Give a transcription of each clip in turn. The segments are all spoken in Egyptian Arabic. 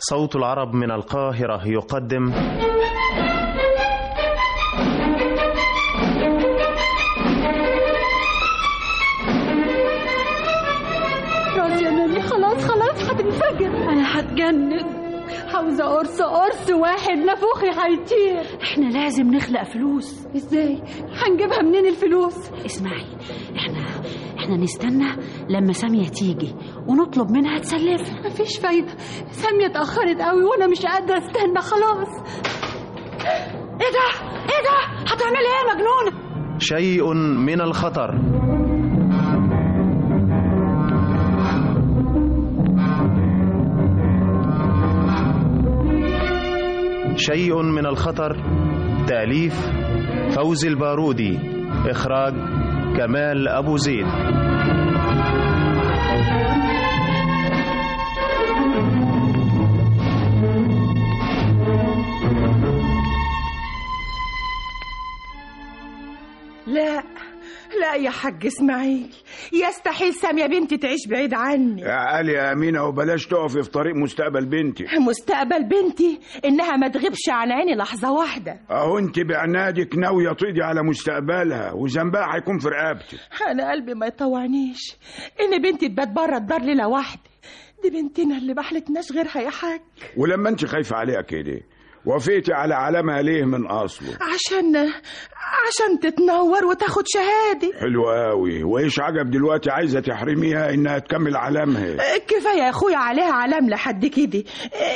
صوت العرب من القاهرة يقدم راسي يا ناني خلاص خلاص هتنفجر انا هتجنن عاوزة قرص قرص واحد نافوخي هيطير احنا لازم نخلق فلوس ازاي هنجيبها منين الفلوس اسمعي احنا احنا نستنى لما سامية تيجي ونطلب منها تسلفنا مفيش فايدة سامية اتأخرت قوي وانا مش قادرة استنى خلاص ايه ده ايه ده هتعملي ايه يا مجنونة شيء من الخطر شيء من الخطر تأليف فوزي البارودي إخراج كمال أبو زيد لا لا يا حاج اسماعيل يستحيل سامية بنتي تعيش بعيد عني يا علي يا أمينة وبلاش تقفي في طريق مستقبل بنتي مستقبل بنتي إنها ما تغيبش عن عيني لحظة واحدة أهو أنت بعنادك ناوية تقضي على مستقبلها وذنبها هيكون في رقبتك أنا قلبي ما يطوعنيش إن بنتي تبات بره الدار ليلة واحدة دي بنتنا اللي بحلتناش غيرها يا حاج ولما أنت خايفة عليها كده وافقتي على علامها ليه من أصله عشان عشان تتنور وتاخد شهادة حلو قوي وإيش عجب دلوقتي عايزة تحرميها إنها تكمل علامها كفاية يا أخويا عليها علام لحد كده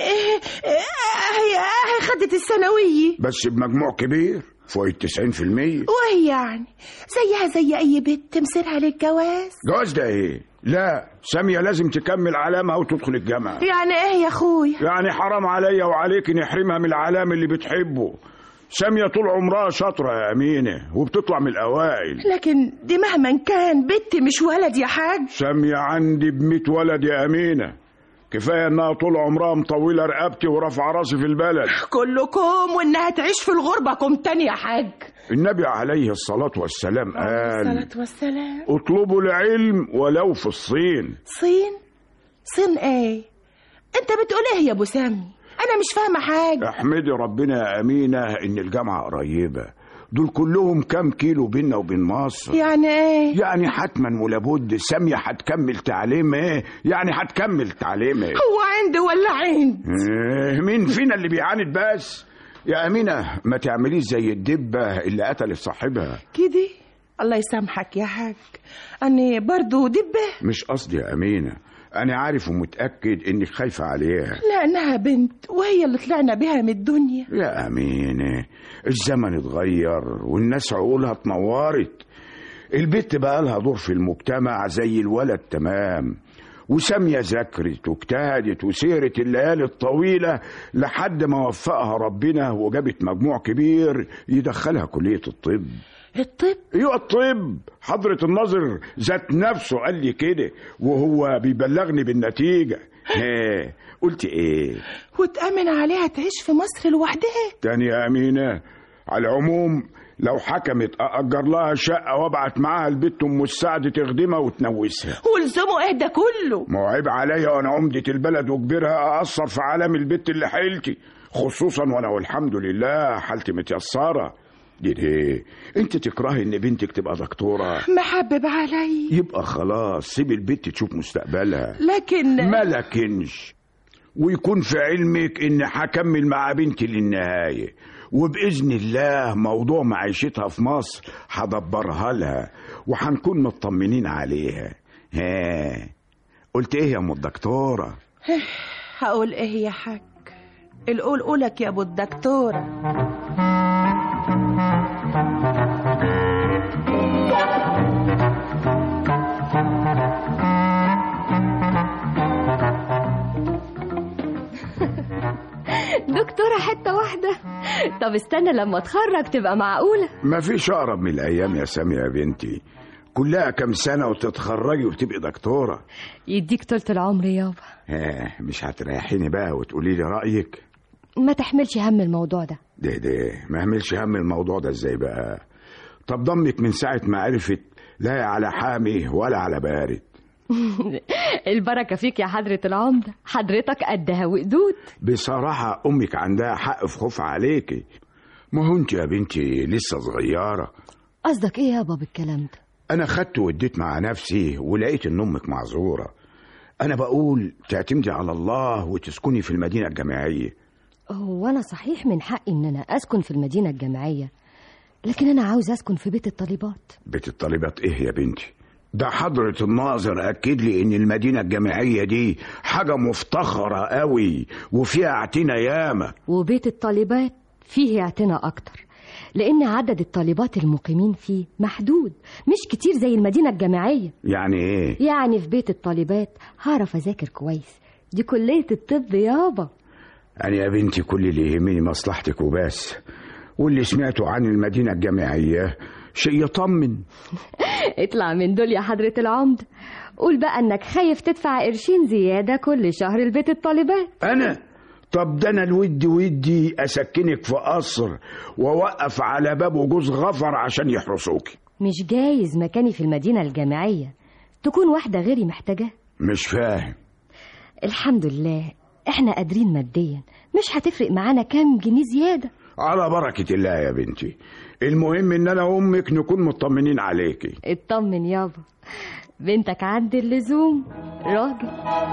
هي هي خدت الثانوية بس بمجموع كبير فوق التسعين في المية وهي يعني زيها زي أي بنت مصيرها للجواز جواز ده إيه؟ لا سامية لازم تكمل علامها وتدخل الجامعة يعني إيه يا أخويا؟ يعني حرام عليا وعليك نحرمها من العلام اللي بتحبه سامية طول عمرها شاطرة يا أمينة وبتطلع من الأوائل لكن دي مهما كان بنت مش ولد يا حاج سامية عندي بميت ولد يا أمينة كفاية إنها طول عمرها مطولة رقبتي ورافعة راسي في البلد كلكم وإنها تعيش في الغربة كم تاني يا حاج النبي عليه الصلاة والسلام قال الصلاة والسلام اطلبوا العلم ولو في الصين صين صين ايه انت بتقول ايه يا ابو سامي انا مش فاهمه حاجه احمدي ربنا يا أمينة إن الجامعة قريبة دول كلهم كام كيلو بينا وبين مصر يعني ايه يعني حتما ولابد سامية هتكمل تعليم ايه يعني هتكمل تعليم ايه هو عندي ولا عند إيه، مين فينا اللي بيعاند بس يا أمينة ما تعمليش زي الدبة اللي قتلت صاحبها كده الله يسامحك يا حاج اني برضو دبه مش قصدي يا أمينة أنا عارف ومتأكد إنك خايفة عليها لانها بنت وهي اللي طلعنا بها من الدنيا يا أمينة الزمن اتغير والناس عقولها اتنورت البت بقى لها دور في المجتمع زي الولد تمام وسامية ذاكرت واجتهدت وسيرت الليالي الطويلة لحد ما وفقها ربنا وجابت مجموع كبير يدخلها كلية الطب الطب ايوه الطب حضرة الناظر ذات نفسه قال لي كده وهو بيبلغني بالنتيجة ها قلت ايه وتأمن عليها تعيش في مصر لوحدها تاني يا أمينة على العموم لو حكمت أأجر لها شقة وابعت معاها البت أم السعد تخدمها وتنوسها والزموا ايه ده كله ما هو عيب عليا وأنا عمدة البلد وكبيرها أأثر في عالم البت اللي حيلتي خصوصا وأنا والحمد لله حالتي متيسرة دي دي انت تكرهي ان بنتك تبقى دكتورة محبب علي يبقى خلاص سيب البت تشوف مستقبلها لكن ما لكنش ويكون في علمك ان هكمل مع بنتي للنهاية وبإذن الله موضوع معيشتها في مصر هدبرها لها وهنكون مطمنين عليها ها قلت ايه يا ام الدكتورة هقول ايه يا حاج القول قولك يا ابو الدكتوره دكتورة حتة واحدة طب استنى لما اتخرج تبقى معقولة مفيش اقرب من الايام يا سامية يا بنتي كلها كام سنة وتتخرجي وتبقي دكتورة يديك طولة العمر يابا ها مش هتريحيني بقى وتقولي لي رأيك ما تحملش هم الموضوع ده ده ده ما اعملش هم الموضوع ده ازاي بقى طب ضمك من ساعة ما عرفت لا على حامي ولا على بارد البركة فيك يا حضرة العمدة حضرتك قدها وقدود بصراحة أمك عندها حق في خوف عليكي ما هو انت يا بنتي لسه صغيرة قصدك ايه يابا بالكلام ده أنا خدت واديت مع نفسي ولقيت إن أمك معذورة أنا بقول تعتمدي على الله وتسكني في المدينة الجامعية هو انا صحيح من حقي ان انا اسكن في المدينة الجامعية لكن انا عاوز اسكن في بيت الطالبات بيت الطالبات إيه يا بنتي ده حضرة الناظر أكد لي إن المدينة الجامعية دي حاجة مفتخرة قوي وفيها اعتنا ياما وبيت الطالبات فيه اعتناء اكتر لان عدد الطالبات المقيمين فيه محدود مش كتير زي المدينة الجامعية يعني إيه يعني في بيت الطالبات هعرف اذاكر كويس دي كلية الطب يابا أنا يا بنتي كل اللي يهمني مصلحتك وبس واللي سمعته عن المدينة الجامعية شيء يطمن اطلع من دول يا حضرة العمدة قول بقى انك خايف تدفع قرشين زيادة كل شهر لبيت الطالبات أنا طب ده أنا الود ودي أسكنك في قصر وأوقف على بابه جوز غفر عشان يحرسوكي مش جايز مكاني في المدينة الجامعية تكون واحدة غيري محتاجة مش فاهم الحمد لله احنا قادرين ماديا مش هتفرق معانا كام جنيه زيادة على بركة الله يا بنتي المهم إن أنا وأمك نكون مطمنين عليكي اطمن يابا بنتك عند اللزوم راجل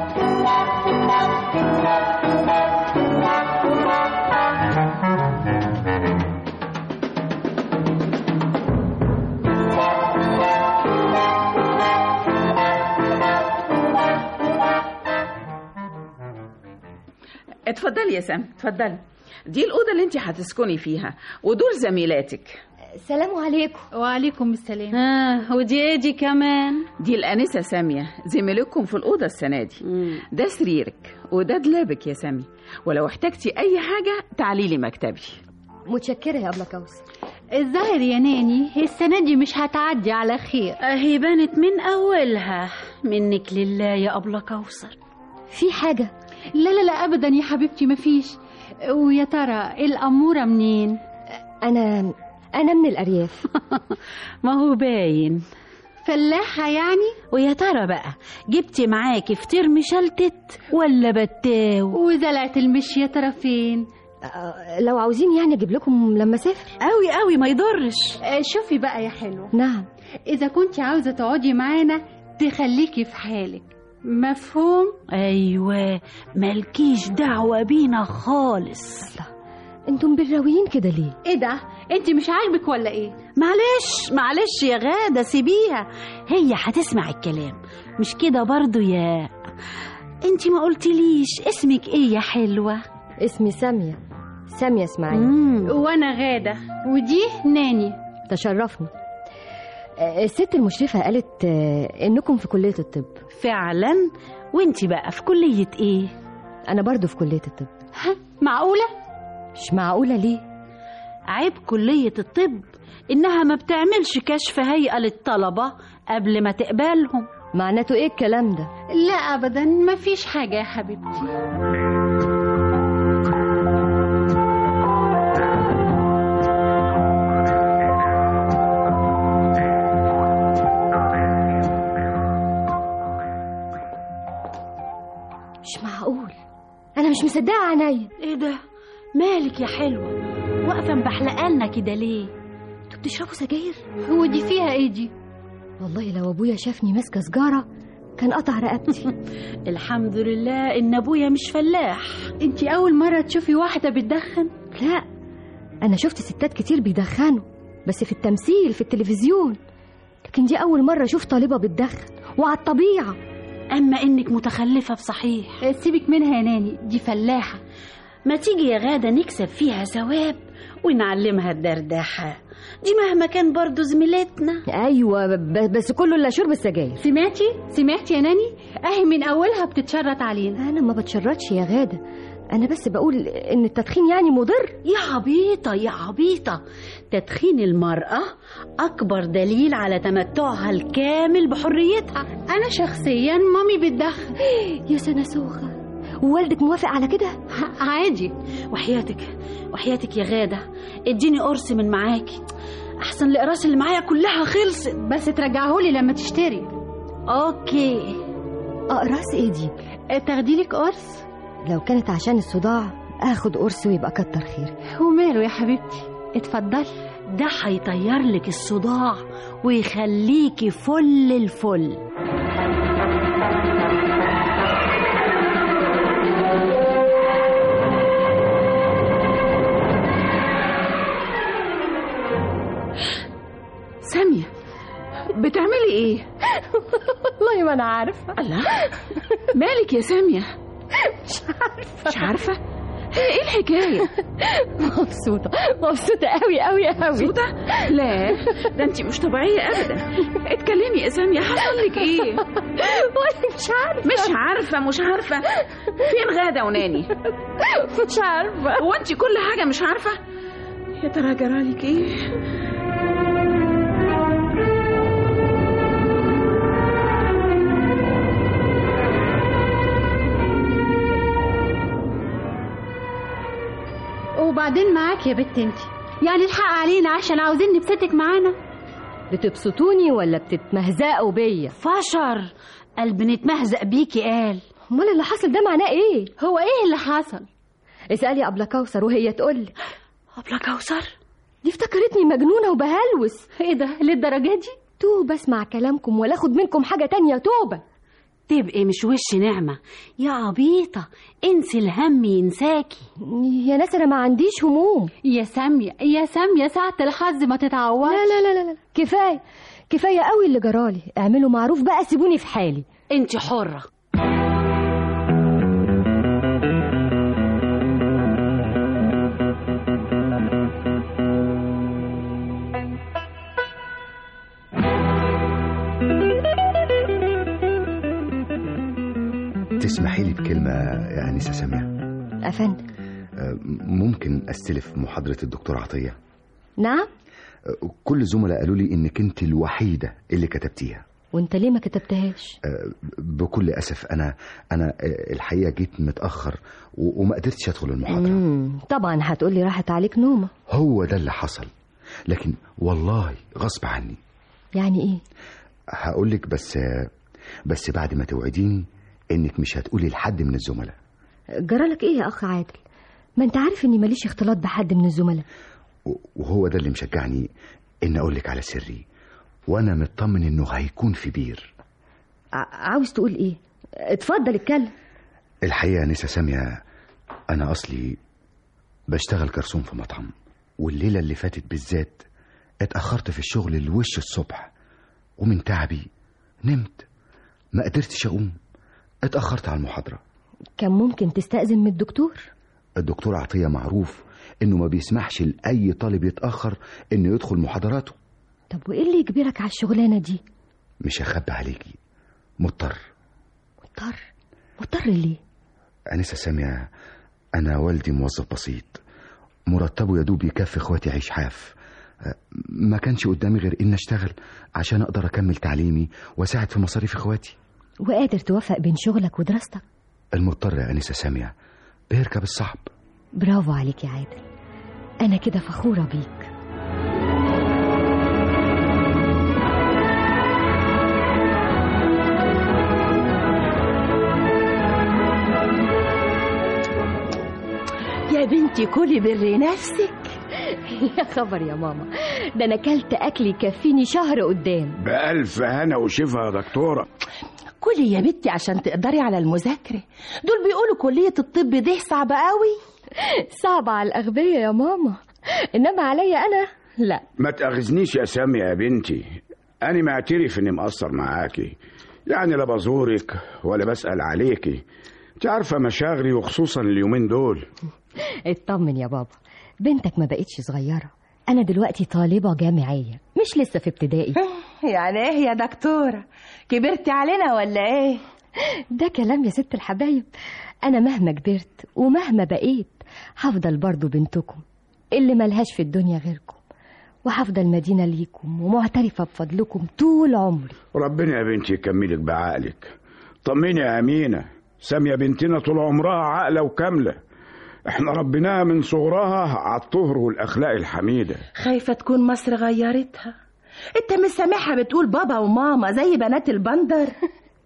اتفضلي يا سام اتفضلي دي الأوضة اللي انت هتسكني فيها ودول زميلاتك سلام عليكم وعليكم السلام آه ودي ايه دي كمان دي الأنسة سامية زميلتكم في الأوضة السنة دي ده سريرك وده دولابك يا سامي ولو احتجتي أي حاجة تعالي لي مكتبي متشكرة يا أبلة كوثر الظاهر يا ناني السنة دي مش هتعدي على خير اهي بانت من اولها منك لله يا ابله كوثر في حاجة لا لا لا أبدا يا حبيبتي مفيش ويا ترى الأمورة منين أنا أنا من الأرياف ما هو باين فلاحة يعني ويا ترى بقى جبتي معاكي فطير مشلتت ولا بتاو وزلعت المشي يا ترى فين أه، لو عاوزين يعني أجيب لكم لما أسافر قوي قوي ما يضرش آه، شوفي بقى يا حلو نعم إذا كنت عاوزة تقعدي معانا تخليكي في حالك مفهوم ايوه مالكيش دعوه بينا خالص انتم بالراويين كده ليه إيه ده أنت مش عاجبك ولا إيه معلش معلش يا غادة سيبيها هي هتسمع الكلام مش كده برضو يا انتي ما قلتليش اسمك ايه يا حلوة اسمي سامية سامية اسماعيل مم. وأنا غادة ودي ناني تشرفني أه، الست المشرفة قالت أه، إنكم في كلية الطب فعلا وانتي بقى في كلية ايه أنا برضو في كلية الطب ها معقولة مش معقولة ليه عيب كلية الطب انها ما بتعملش كشف هيئة للطلبة قبل ما تقبلهم معناته إيه الكلام ده لا أبدا مفيش حاجة يا حبيبتي مش معقول أنا مش مصدقة عينيا ايه ده مالك يا حلوة واقفة مبحلقالنا كده ليه انتوا بتشربوا سجاير ودي فيها إيه دي والله لو أبويا شافني ماسكة سجارة كان قطع رقبتي الحمد لله ان ابويا مش فلاح أنت أول مرة تشوفي واحدة بتدخن لا أنا شفت ستات كتير بيدخنوا بس في التمثيل في التلفزيون لكن دي أول مرة أشوف طالبة بتدخن وعلى الطبيعة اما انك متخلفة بصحيح سيبك منها يا ناني دي فلاحة ما تيجي يا غادة نكسب فيها ثواب ونعلمها الدردحة دي مهما كان برضو زميلتنا أيوة ب- بس كله إلا شرب السجاير سمعتي سمعتي يا ناني اهي من اولها بتتشرط علينا أنا ما بتشردش يا غادة أنا بس بقول إن التدخين يعني مضر يا عبيطة يا عبيطة تدخين المرأة أكبر دليل على تمتعها الكامل بحريتها انا شخصيا مامي بتدخن يا سنة سوخة ووالدك موافق على كده ه- عادي وحياتك وحياتك يا غادة اديني قرص من معاكي أحسن الأقراص اللي معايا كلها خلصت بس ترجعهولي لما تشتري أوكي اقراص ايه دي تاخدي لك قرص لو كانت عشان الصداع اخد قرص ويبقى كتر خيرك وماله يا حبيبتي اتفضلي ده هيطير لك الصداع ويخليكي فل الفل سامية بتعملي ايه والله ما انا عارفه الله مالك يا سامية مش عارفة مش عارفة ايه الحكاية مبسوطه مبسوطه قوي قوي قوي مبسوطة لا ده انت مش طبيعية ابدا اتكلمي يا سامية حصل لك ايه مش عارفه مش عارفة مش عارفة فين غادة وناني مش عارفه هو انت كل حاجة مش عارفة يا ترى جرالك ايه وبعدين معاك يا بت انت يعني الحق علينا عشان عاوزين نبسطك معانا بتبسطوني ولا بتتمهزقوا بيا فشر قلب نتمهزق بيكي قال امال اللي حصل ده معناه ايه هو ايه اللي حصل اسالي ابله كوثر وهي تقول أبلة كوثر دي افتكرتني مجنونه وبهلوس ايه ده للدرجه دي توبه اسمع كلامكم ولا اخد منكم حاجه تانية توبه تبقي مش وش نعمة يا عبيطة انسي الهم ينساكي يا ناس انا ما عنديش هموم يا سامية يا سامية ساعة الحظ ما تتعوضش لا لا لا لا لا كفايه كفايه قوي اللي جرالي اعملوا معروف بقى سيبوني في حالي انت حرة تسمحي لي بكلمة يا أنسة سامية افندم أه، ممكن أستلف محاضرة الدكتور عطية نعم أه، كل زملاء قالوا لي إنك أنت الوحيدة اللي كتبتيها وانت ليه ما كتبتهاش أه، بكل أسف أنا أنا أه، الحقيقة جيت متأخر و- وما قدرتش أدخل المحاضرة مم. طبعا هتقولي راحت عليك نومه هو ده اللي حصل لكن والله غصب عني يعني ايه هقولك بس بس بعد ما توعديني إنك مش هتقولي لحد من الزملاء جرالك ايه يا اخ عادل ما انت عارف اني ماليش اختلاط بحد من الزملاء و- وهو ده اللي مشجعني إن أقولك على سري وأنا مطمن إنه هيكون في بير ع- عاوز تقول ايه اتفضل اتكلم الحقيقة يا نسا سامية أنا أصلي بشتغل جرسون في مطعم والليلة اللي فاتت بالذات اتأخرت في الشغل لوش الصبح ومن تعبي نمت ما قدرتش أقوم اتأخرت على المحاضرة كان ممكن تستأذن من الدكتور الدكتور عطية معروف إنه ما بيسمحش لأي طالب يتأخر إنه يدخل محاضراته طب وايه اللي يجبرك على الشغلانه دي مش هخبي عليكي مضطر مضطر مضطر ليه أنسة سامية أنا والدي موظف بسيط مرتبه يدوب يكفي إخواتي عيش حاف أه، ما كانش قدامي غير إن أشتغل عشان أقدر أكمل تعليمي وأساعد في مصاريف إخواتي وقادر توفق بين شغلك ودراستك المضطر يا أنسة سامية بيركب الصعب برافو عليك يا عادل انا كده فخوره بيك يا بنتي كلي بري نفسك يا خبر يا ماما ده انا كلت اكل يكفيني شهر قدام بألف هنا وشفا يا دكتورة كلي يا بنتي عشان تقدري على المذاكرة دول بيقولوا كلية الطب دي صعبة قوي صعب على الاغبياء يا ماما انما عليا انا لا ما تأخذنيش يا سامية يا بنتي أنا معترف إني مقصر معاكي يعني لا بزورك ولا بسأل عليكي انت عارفة مشاغلي وخصوصا اليومين دول اطمن يا بابا بنتك ما بقتش صغيره انا دلوقتي طالبه جامعيه مش لسه في ابتدائي يعني ايه يا دكتورة كبرتي علينا ولا ايه ده كلام يا ست الحبايب انا مهما كبرت ومهما بقيت هفضل برضو بنتكم اللي ملهاش في الدنيا غيركم وهفضل مدينة ليكم ومعترفة بفضلكم طول عمري ربنا يا بنتي يكملك بعقلك طمني يا أمينة سامية بنتنا طول عمرها عاقلة وكاملة احنا ربيناها من صغرها على الطهر والأخلاق الحميدة خايفة تكون مصر غيرتها انت مش سامعها بتقول بابا وماما زي بنات البندر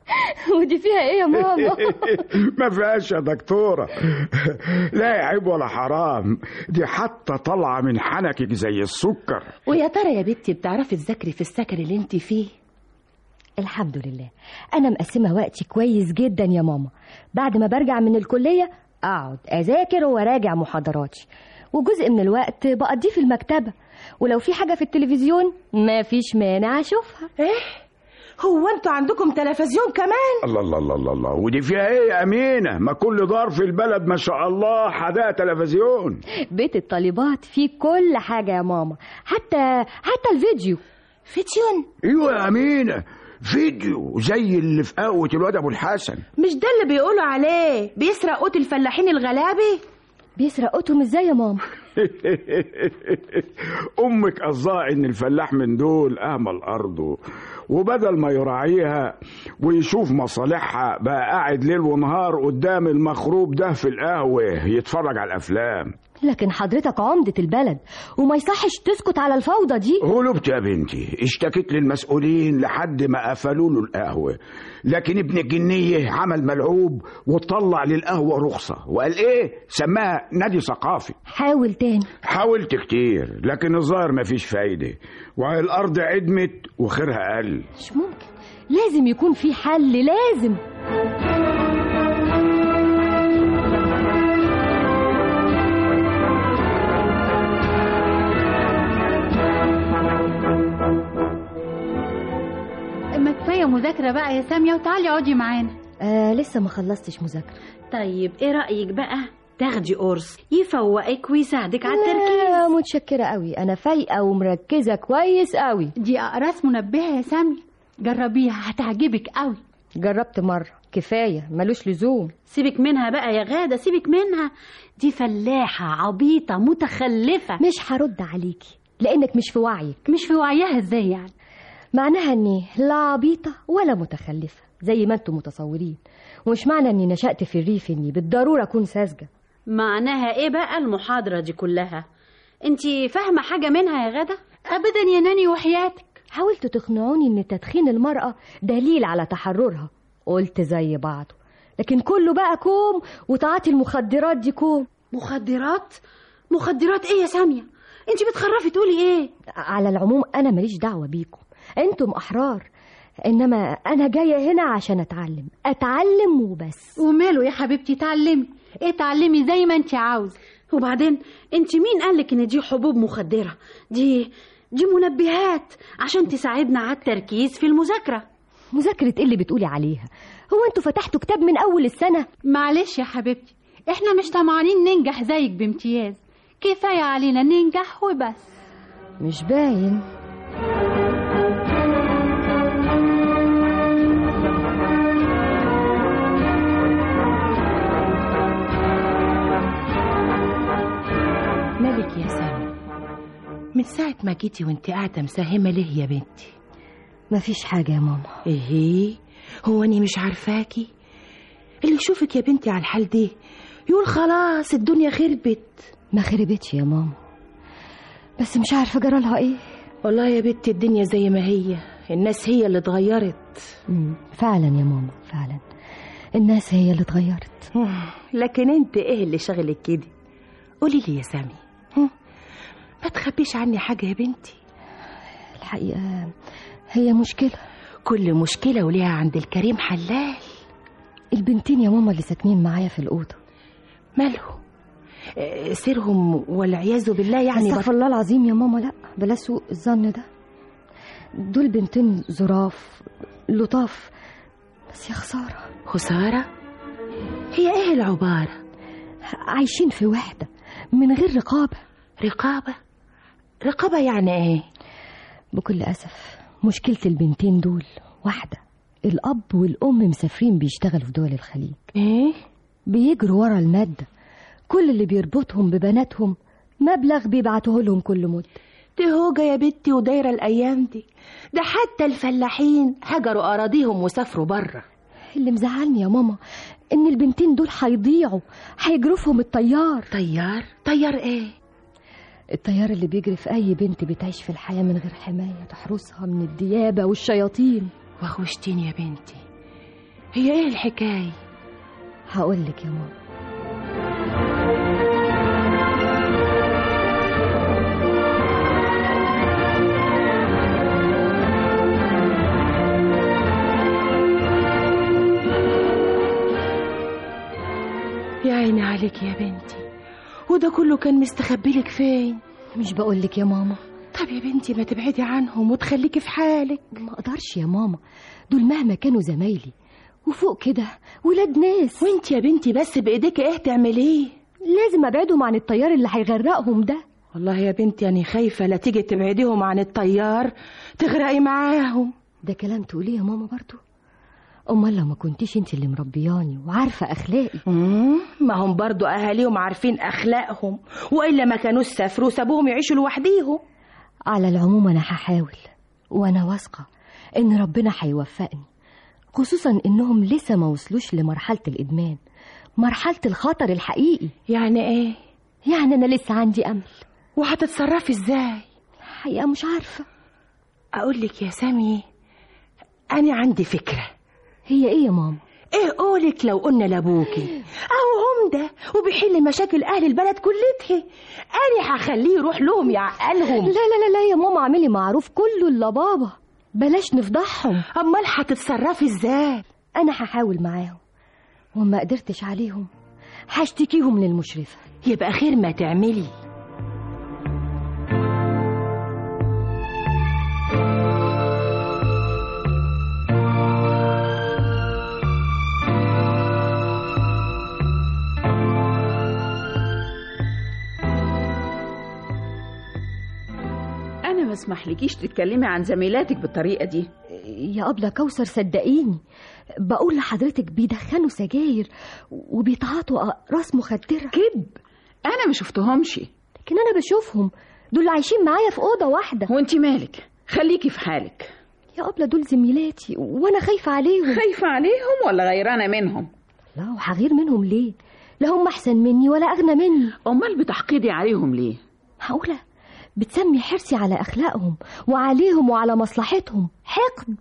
ودي فيها ايه يا ماما ما فيهاش يا دكتورة لا عيب ولا حرام دي حتى طالعة من حنكك زي السكر ويا ترى يا بنتي بتعرفي تذاكري في السكن اللي انت فيه الحمد لله انا مقسمه وقتي كويس جدا يا ماما بعد ما برجع من الكليه اقعد اذاكر وراجع محاضراتي وجزء من الوقت بقضيه في المكتبه ولو في حاجه في التلفزيون ما فيش مانع اشوفها ايه هو انتوا عندكم تلفزيون كمان الله الله الله الله الله ودي فيها ايه يا أمينة ما كل دار في البلد ما شاء الله حداها تلفزيون بيت الطالبات فيه كل حاجه يا ماما حتى حتى الفيديو فيديون ايوه يا أمينة فيديو زي اللي في قهوة الواد أبو الحسن مش ده اللي بيقولوا عليه بيسرق قوت الفلاحين الغلابه بيسرق قوتهم ازاي يا ماما أمك قصدها إن الفلاح من دول أهمل أرضه وبدل ما يراعيها ويشوف مصالحها بقى قاعد ليل ونهار قدام المخروب ده في القهوة يتفرج على الأفلام لكن حضرتك عمدة البلد وما يصحش تسكت على الفوضى دي غلبت يا بنتي اشتكيت للمسؤولين لحد ما قفلوا له القهوة لكن ابن الجنية عمل ملعوب وطلع للقهوة رخصة وقال ايه سماها نادي ثقافي حاول تاني حاولت كتير لكن الظاهر مفيش فايدة وهي الأرض عدمت وخيرها قل مش ممكن لازم يكون في حل لازم ما كفايه مذاكره بقى يا ساميه وتعالي اقعدي معانا آه لسه ما خلصتش مذاكره طيب ايه رأيك بقى تاخدي قرص يفوقك ويساعدك على التركيز لا متشكره قوي انا فايقه ومركزه كويس قوي دي اقراص منبهه يا ساميه جربيها هتعجبك قوي جربت مره كفايه ملوش لزوم سيبك منها بقى يا غادة سيبك منها دي فلاحة عبيطة متخلفة مش هرد عليكي لانك مش في وعيك مش في وعيها ازاي يعني معناها اني لا عبيطه ولا متخلفه زي ما انتم متصورين ومش معنى اني نشأت في الريف اني بالضروره اكون ساذجه معناها ايه بقى المحاضرة دي كلها انتي فاهمة حاجة منها يا غادة ابدا يا ناني وحياتك حاولتوا تقنعوني ان تدخين المراه دليل على تحررها قلت زي بعضه لكن كله بقى كوم وتعاطي المخدرات دي كوم مخدرات مخدرات ايه يا سامية انتي بتخرفي تقولي ايه على العموم انا ماليش دعوه بيكم انتم احرار انما انا جايه هنا عشان اتعلم اتعلم وبس وماله يا حبيبتي اتعلمي اتعلمي زي ما انت عاوزه وبعدين انتي مين قالك ان دي حبوب مخدرة دي دي منبهات عشان تساعدنا على التركيز في المذاكرة مذاكره ايه اللي بتقولي عليها هو انتوا فتحتوا كتاب من اول السنه معلش يا حبيبتي احنا مش طمعانين ننجح زيك بامتياز كفايه علينا ننجح وبس مش باين مالك يا سامي من ساعة ما جيتي وانت قاعدة مساهمة ليه يا بنتي مفيش حاجه يا ماما ايه هو اني مش عارفاكي اللي يشوفك يا بنتي على الحال دي يقول خلاص الدنيا خربت ما خربتش يا ماما بس مش عارفه جرالها ايه والله يا بنتي الدنيا زي ما هي الناس هي اللي اتغيرت مم، فعلا يا ماما فعلا الناس هي اللي اتغيرت لكن انت ايه اللي شغلك كده قولي لي يا سامي هم؟ ما تخبيش عني حاجة يا بنتي الحقيقه هي مشكله كل مشكلة وليها عند الكريم حلال البنتين يا ماما اللي ساكنين معايا في الاوضه ماله آه، سيرهم والعياذ بالله يعني استغفر الله العظيم يا ماما لا بلا سوء الظن ده دول بنتين ظراف لطاف بس يا خساره خسارة هي ايه العبارة عايشين في وحده من غير رقابه رقابة رقابة يعني ايه بكل اسف مشكله البنتين دول واحده الاب والام مسافرين بيشتغلوا في دول الخليج ايه بيجروا ورا الماده كل اللي بيربطهم ببناتهم مبلغ بيبعتوه لهم كل مده دي هوجة يا بنتي ودايرة الأيام دي ده حتى الفلاحين هجروا أراضيهم وسافروا بره اللي مزعلني يا ماما ان البنتين دول هيضيعوا هيجرفهم الطيار طيار طيار ايه الطيار اللي بيجري في اي بنت بتعيش في الحياه من غير حمايه تحرسها من الديابه والشياطين وخوشتيني يا بنتي هي ايه الحكايه هقول لك يا ماما يا عيني عليك يا بنتي وده كله كان مستخبي لك فين مش بقول لك يا ماما طب يا بنتي ما تبعدي عنهم وتخليكي في حالك ما اقدرش يا ماما دول مهما كانوا زمايلي وفوق كده ولاد ناس وانت يا بنتي بس بايديك ايه تعمليه لازم ابعدهم عن الطيار اللي هيغرقهم ده والله يا بنتي انا خايفه لا تيجي تبعديهم عن الطيار تغرقي معاهم ده كلام تقوليه يا ماما برضو امال لو ما كنتيش انت اللي مربياني وعارفه اخلاقي مم، ما هم برضو اهاليهم عارفين اخلاقهم والا ما كانوش سافروا وسابوهم يعيشوا لوحديهم على العموم انا هحاول وانا واثقه ان ربنا هيوفقني خصوصا انهم لسه ما وصلوش لمرحله الادمان مرحله الخطر الحقيقي يعني ايه يعني انا لسه عندي امل وهتتصرفي ازاي حقيقه مش عارفه اقول لك يا سامي انا عندي فكره هي ايه يا ماما ايه قولك لو قلنا لابوكي اهو عمده وبيحل مشاكل اهل البلد كلتها انا هخليه يروح لهم يعقلهم لا لا لا لا يا ماما اعملي معروف كله الا بابا بلاش نفضحهم امال هتتصرفي ازاي انا هحاول معاهم وما قدرتش عليهم هشتكيهم للمشرفه يبقى خير ما تعملي انا ما اسمحلكيش تتكلمي عن زميلاتك بالطريقه دي يا أبلة كوثر صدقيني بقول لحضرتك بيدخنوا سجاير وبيتعاطوا أقراص مخدرة كذب انا ما شفتهمش لكن أنا بشوفهم دول عايشين معايا في أوضة واحدة وانت مالك خليكي في حالك يا أبلة دول زميلاتي وأنا خايفة عليهم خايفه عليهم ولا غيرانه منهم لا وهغير منهم ليه لا هم أحسن مني ولا أغنى مني امال بتحقدي عليهم ليه معقولة بتسمي حرصي على أخلاقهم وعليهم وعلى مصلحتهم حقد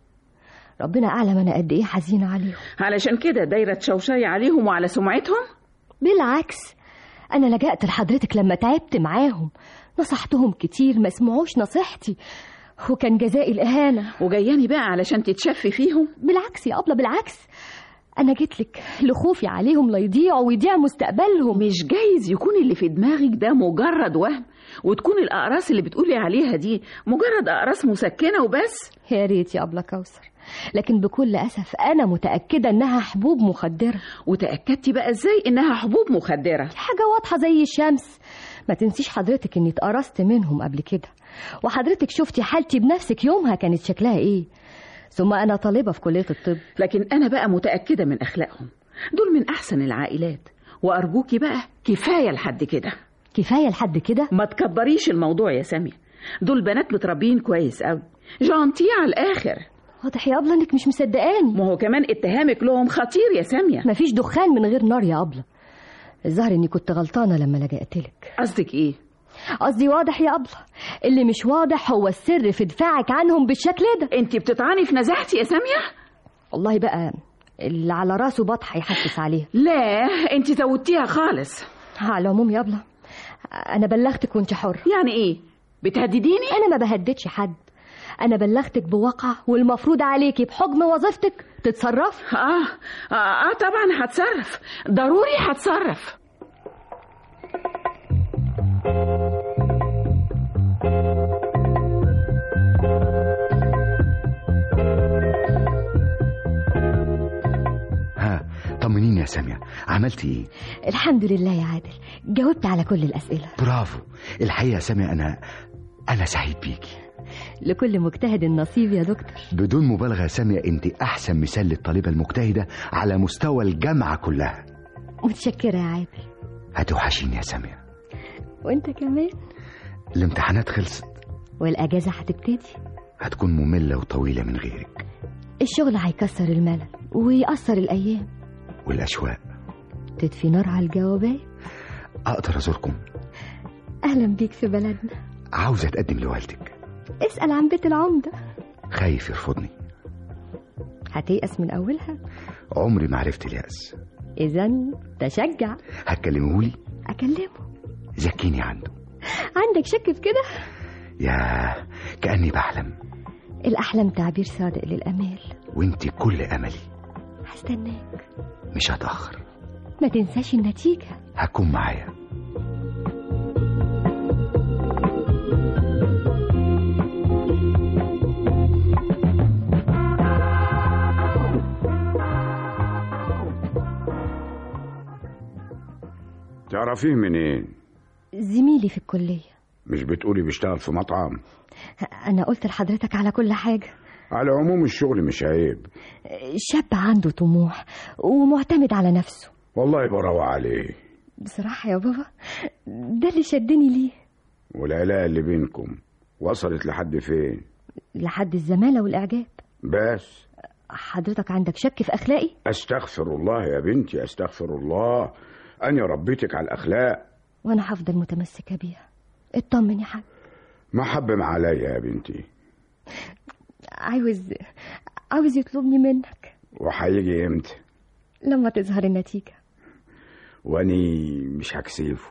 ربنا أعلم أنا قد إيه حزينة عليهم علشان كده دايره تشوشي عليهم وعلى سمعتهم بالعكس أنا لجأت لحضرتك لما تعبت معاهم نصحتهم كتير ما سمعوش نصيحتي وكان جزائي الإهانة وجياني بقى علشان تتشفي فيهم بالعكس يا أبلة بالعكس أنا جيت لك لخوفي عليهم لا يضيعوا ويضيع مستقبلهم مش جايز يكون اللي في دماغك ده مجرد وهم وتكون الأقراص اللي بتقولي عليها دي مجرد أقراص مسكنة وبس يا ريت يا أبلة كوثر لكن بكل أسف أنا متأكدة إنها حبوب مخدرة وتأكدتي بقى إزاي إنها حبوب مخدرة حاجة واضحة زي الشمس ما تنسيش حضرتك إني اتقرصت منهم قبل كده وحضرتك شفتي حالتي بنفسك يومها كانت شكلها إيه ثم أنا طالبة في كلية الطب لكن أنا بقى متأكدة من أخلاقهم دول من أحسن العائلات وأرجوكي بقى كفاية لحد كده كفاية لحد كده ما تكبريش الموضوع يا سامية دول بنات متربيين كويس قوي جانتيه على الآخر واضح يا أبلة إنك مش مصدقاني ما هو كمان اتهامك لهم خطير يا سامية مفيش دخان من غير نار يا أبلة الظاهر إني كنت غلطانة لما لجأتلك قصدك إيه قصدي واضح يا أبلة اللي مش واضح هو السر في دفاعك عنهم بالشكل ده انت بتطعني في نزاهتي يا سامية والله بقى اللي على راسه بطح يحسس عليها لا انت زودتيها خالص على العموم يا أبلة أنا بلغتك وأنت حر يعني ايه بتهدديني أنا ما بهددش حد أنا بلغتك بواقع والمفروض عليكي بحكم وظيفتك تتصرفي آه, آه, اه طبعا هتصرف ضروري هتصرف ها طمنيني يا سامية عملتي ايه الحمد لله يا عادل جاوبت على كل الأسئلة برافو الحقيقة يا سامية أنا أنا سعيد بيكي لكل مجتهد نصيب يا دكتور بدون مبالغة يا سامية أنت أحسن مثال للطالبة المجتهدة على مستوى الجامعة كلها متشكرة يا عادل هتوحشيني يا سامية وانت كمان الامتحانات خلصت والأجازة هتبتدي هتكون مملة وطويلة من غيرك الشغل هيكسر الملل ويأثر الأيام والأشواق تطفي نار على الجوابات أقدر أزوركم أهلا بيك في بلدنا عاوز أتقدم لوالدك اسأل عن بيت العمدة خايف يرفضني هتيأس من أولها عمري ما عرفت اليأس إذا تشجع هتكلمهولي أكلمه زكيني عنده عندك شك في كده يا كأني بحلم الأحلام تعبير صادق للأمال وانت كل أملي هستناك مش هتأخر ما تنساش النتيجة هكون معايا تعرفيه منين زميلي في الكلية مش بتقولي بيشتغل في مطعم أنا قلت لحضرتك على كل حاجة على العموم الشغل مش عيب شاب عنده طموح ومعتمد على نفسه والله براوة عليه بصراحة يا بابا ده اللي شدني ليه والعلاقة اللي بينكم وصلت لحد فين لحد الزمالة والإعجاب بس حضرتك عندك شك في أخلاقي استغفر الله يا بنتي استغفر الله أنا ربيتك على الأخلاق وأنا هفضل متمسكة بيها اطمن يا حاج محبم عليا يا بنتي عاوز عاوز يطلبني منك وهيجي امتى لما تظهر النتيجة واني مش هكسفه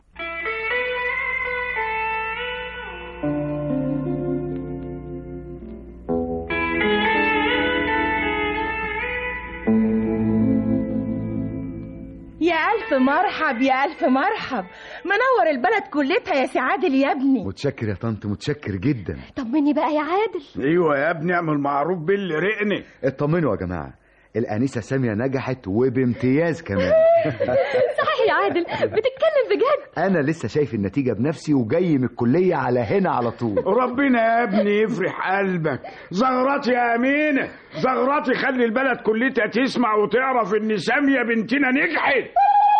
يا ألف مرحب يا ألف مرحب منور البلد كلتها يا سي عادل يا ابني متشكر يا طنط متشكر جدا طمني بقى يا عادل ايوه يا ابني اعمل معروف باللي رقني اطمنوا يا جماعة الأنسة سامية نجحت وبامتياز كمان صحيح يا عادل بتتكلم بجد أنا لسه شايف النتيجة بنفسي وجاي من الكلية على هنا على طول ربنا يا ابني يفرح قلبك زغرتي يا أمينة زغرتي خلي البلد كلتها تسمع وتعرف إن سامية بنتنا نجحت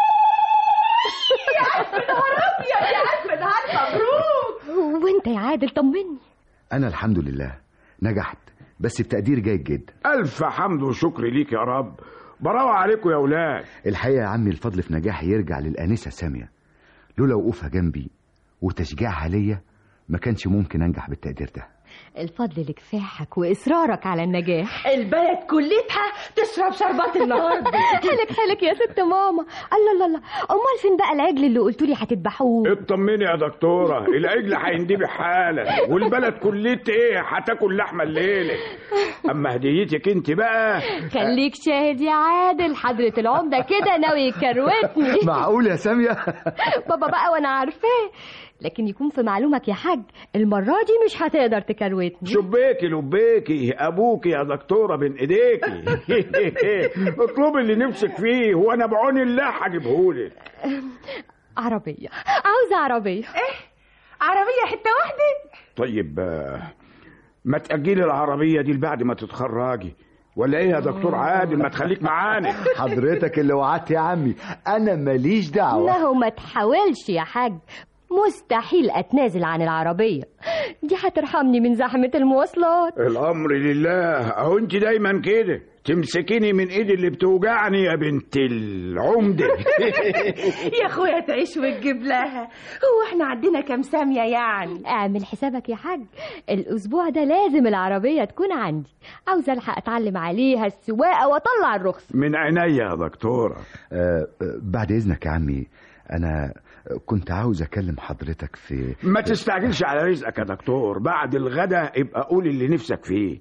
وانت يا عادل طمني أنا الحمد لله نجحت بس بتقدير جيد جدا ألف حمد وشكر ليك يا رب براوة عليكم يا أولاد الحقيقة يا عمي الفضل في نجاحي يرجع للأنسة سامية لولا وقوفها جنبي وتشجيعها ليا ما كانش ممكن أنجح بالتقدير ده الفضل لكفاحك وإصرارك على النجاح البلد كلتها تشرب شربات النهارده حلك حلك يا ست ماما الله الله الله أمال فين بقى العجل اللي قلتولي هتذبحوه اطمني يا دكتورة العجل هيندبح حالا والبلد كلتها ايه هتاكل لحمة الليلة أما هديتك انت بقى خليك شاهد يا عادل حضرة العمدة كده ناوي يكروتني معقول يا سامية بابا بقى وانا عارفاه لكن يكون في معلومك يا حاج المرة دي مش هتقدر تكروتني شبيكي لبيكي ابوكي يا دكتورة بين ايديكي اطلبي اللي نفسك فيه وانا بعون الله هجيبهولك عربية عاوزة عربية عربية حتة واحدة طيب آه، ما تأجلي العربية دي بعد ما تتخرجي ولا ايه يا دكتور عادل ما تخليك معانا حضرتك اللي وعدت يا عمي أنا ماليش دعوة ما هو ما تحاولش يا حاج مستحيل اتنازل عن العربية دي هترحمني من زحمة المواصلات الامر لله اهو انت دايما كده تمسكيني من ايدي اللي بتوجعني يا بنت العمدة يا اخويا تعيش وتجيب لها هو احنا عندنا كام سامية يعني اعمل حسابك يا حاج الاسبوع ده لازم العربية تكون عندي عاوزة الحق اتعلم عليها السواقة واطلع الرخصة من عينيا يا دكتورة آه آه، بعد إذنك يا عمي أنا كنت عاوز أكلم حضرتك في ما تستعجلش على رزقك يا دكتور بعد الغدا ابقى قول اللي نفسك فيه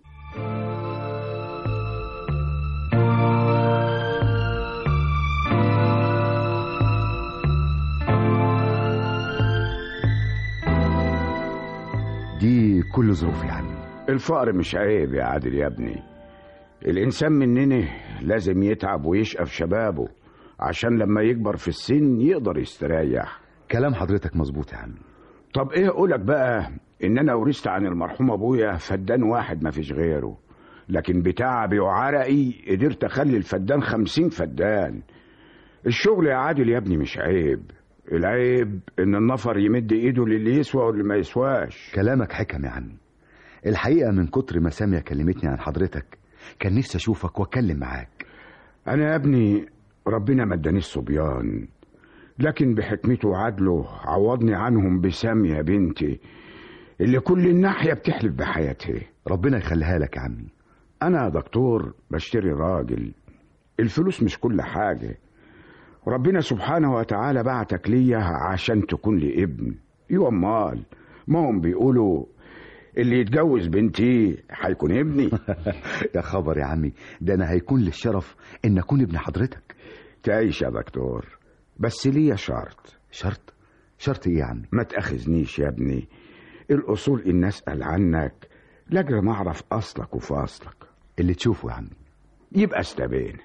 دي كل ظروفي يا عمي الفقر مش عيب يا عادل يا ابني الإنسان مننا لازم يتعب ويشقى في شبابه عشان لما يكبر في السن يقدر يستريح كلام حضرتك مظبوط يا عمي طب ايه اقولك بقى ان انا ورثت عن المرحوم ابويا فدان واحد ما فيش غيره لكن بتعبي وعرقي قدرت اخلي الفدان خمسين فدان الشغل يا عادل يا ابني مش عيب العيب ان النفر يمد ايده للي يسوى واللي ما يسواش كلامك حكم يا عمي الحقيقة من كتر ما سامية كلمتني عن حضرتك كان نفسي أشوفك وأتكلم معاك انا يا ابني ربنا ما ادانيش صبيان لكن بحكمته وعدله عوضني عنهم بسامية بنتي اللي كل الناحية بتحلف بحياتها ربنا يخليها لك يا عمي أنا يا دكتور بشتري راجل الفلوس مش كل حاجة ربنا سبحانه وتعالى بعتك ليا عشان تكون لي ابن ايوه امال ما هم بيقولوا اللي يتجوز بنتي هيكون ابني يا خبر يا عمي ده انا هيكون لي الشرف ان اكون ابن حضرتك تعيش يا دكتور بس ليا شرط شرط شرط ايه يا عمي ما تاخذنيش يا ابني الاصول ان اسال عنك لاجل ما اعرف اصلك وفاصلك اللي تشوفه يا عمي يبقى استبين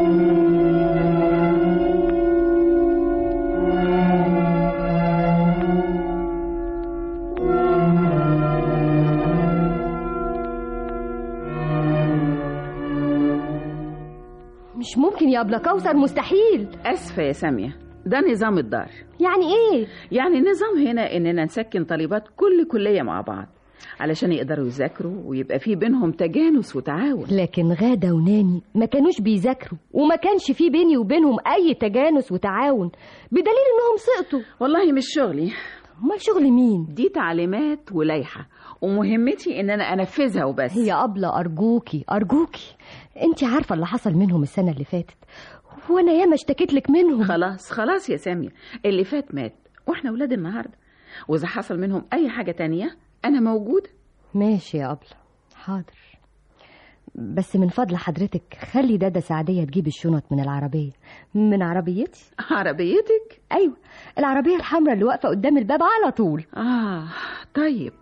مش ممكن يا أبلة كوثر مستحيل اسفه يا ساميه ده نظام الدار يعني ايه يعني النظام هنا اننا نسكن طالبات كل كليه مع بعض علشان يقدروا يذاكروا ويبقى في بينهم تجانس وتعاون لكن غادة وناني ما كانوش بيذاكروا وما كانش في بيني وبينهم أي تجانس وتعاون بدليل إنهم سقطوا والله مش شغلي أمال شغل مين؟ دي تعليمات ولايحه ومهمتي ان انا انفذها وبس هي أبلة أرجوكي أرجوكي أنت عارفة اللي حصل منهم السنة اللي فاتت وأنا ياما اشتكيت لك منهم خلاص خلاص يا ساميه اللي فات مات واحنا ولاد النهارده واذا حصل منهم اي حاجه تانية انا موجوده ماشي يا أبلة حاضر بس من فضل حضرتك خلي دادا سعدية تجيب الشنط من العربية من عربيتي عربيتك أيوة العربية الحمراء اللي واقفة قدام الباب على طول اه طيب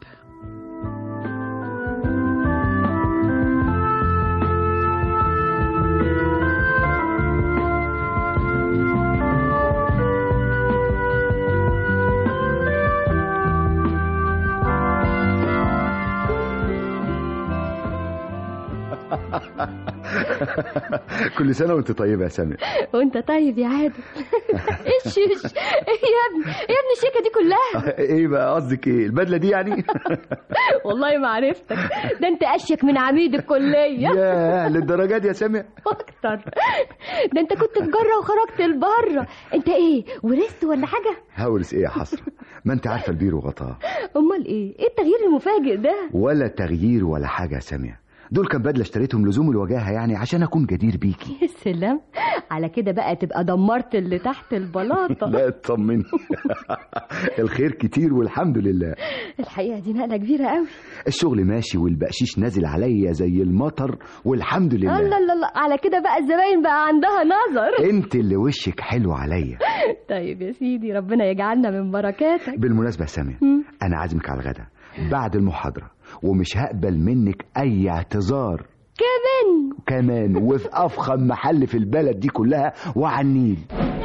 كل سنه وانت طيبه يا سامي وانت طيب يا عادل ايش ايش ايه يا ابني ايه يا ابني الشيكه دي كلها ايه بقى قصدك ايه البدله دي يعني والله ما عرفتك ده انت اشيك من عميد الكليه ياه للدرجه دي يا سامي اكتر ده انت كنت في جره وخرجت لبره انت ايه ورثت ولا حاجه هورس ايه يا حسره ما انت عارفه البير وغطاه امال ايه ايه التغيير المفاجئ ده ولا تغيير ولا حاجه يا ساميه دول كان بدله اشتريتهم لزوم الوجاهه يعني عشان اكون جدير بيكي يا سلام على كده بقى تبقى دمرت اللي تحت البلاطه لا اطمني الخير كتير والحمد لله الحقيقه دي نقله كبيره قوي الشغل ماشي والبقشيش نازل عليا زي المطر والحمد لله لا لا لا على كده بقى الزباين بقى عندها نظر انت اللي وشك حلو عليا طيب يا سيدي ربنا يجعلنا من بركاتك بالمناسبه يا ساميه انا عازمك على الغدا بعد المحاضره ومش هقبل منك اي اعتذار كمان كمان وفي افخم محل في البلد دي كلها وعلى النيل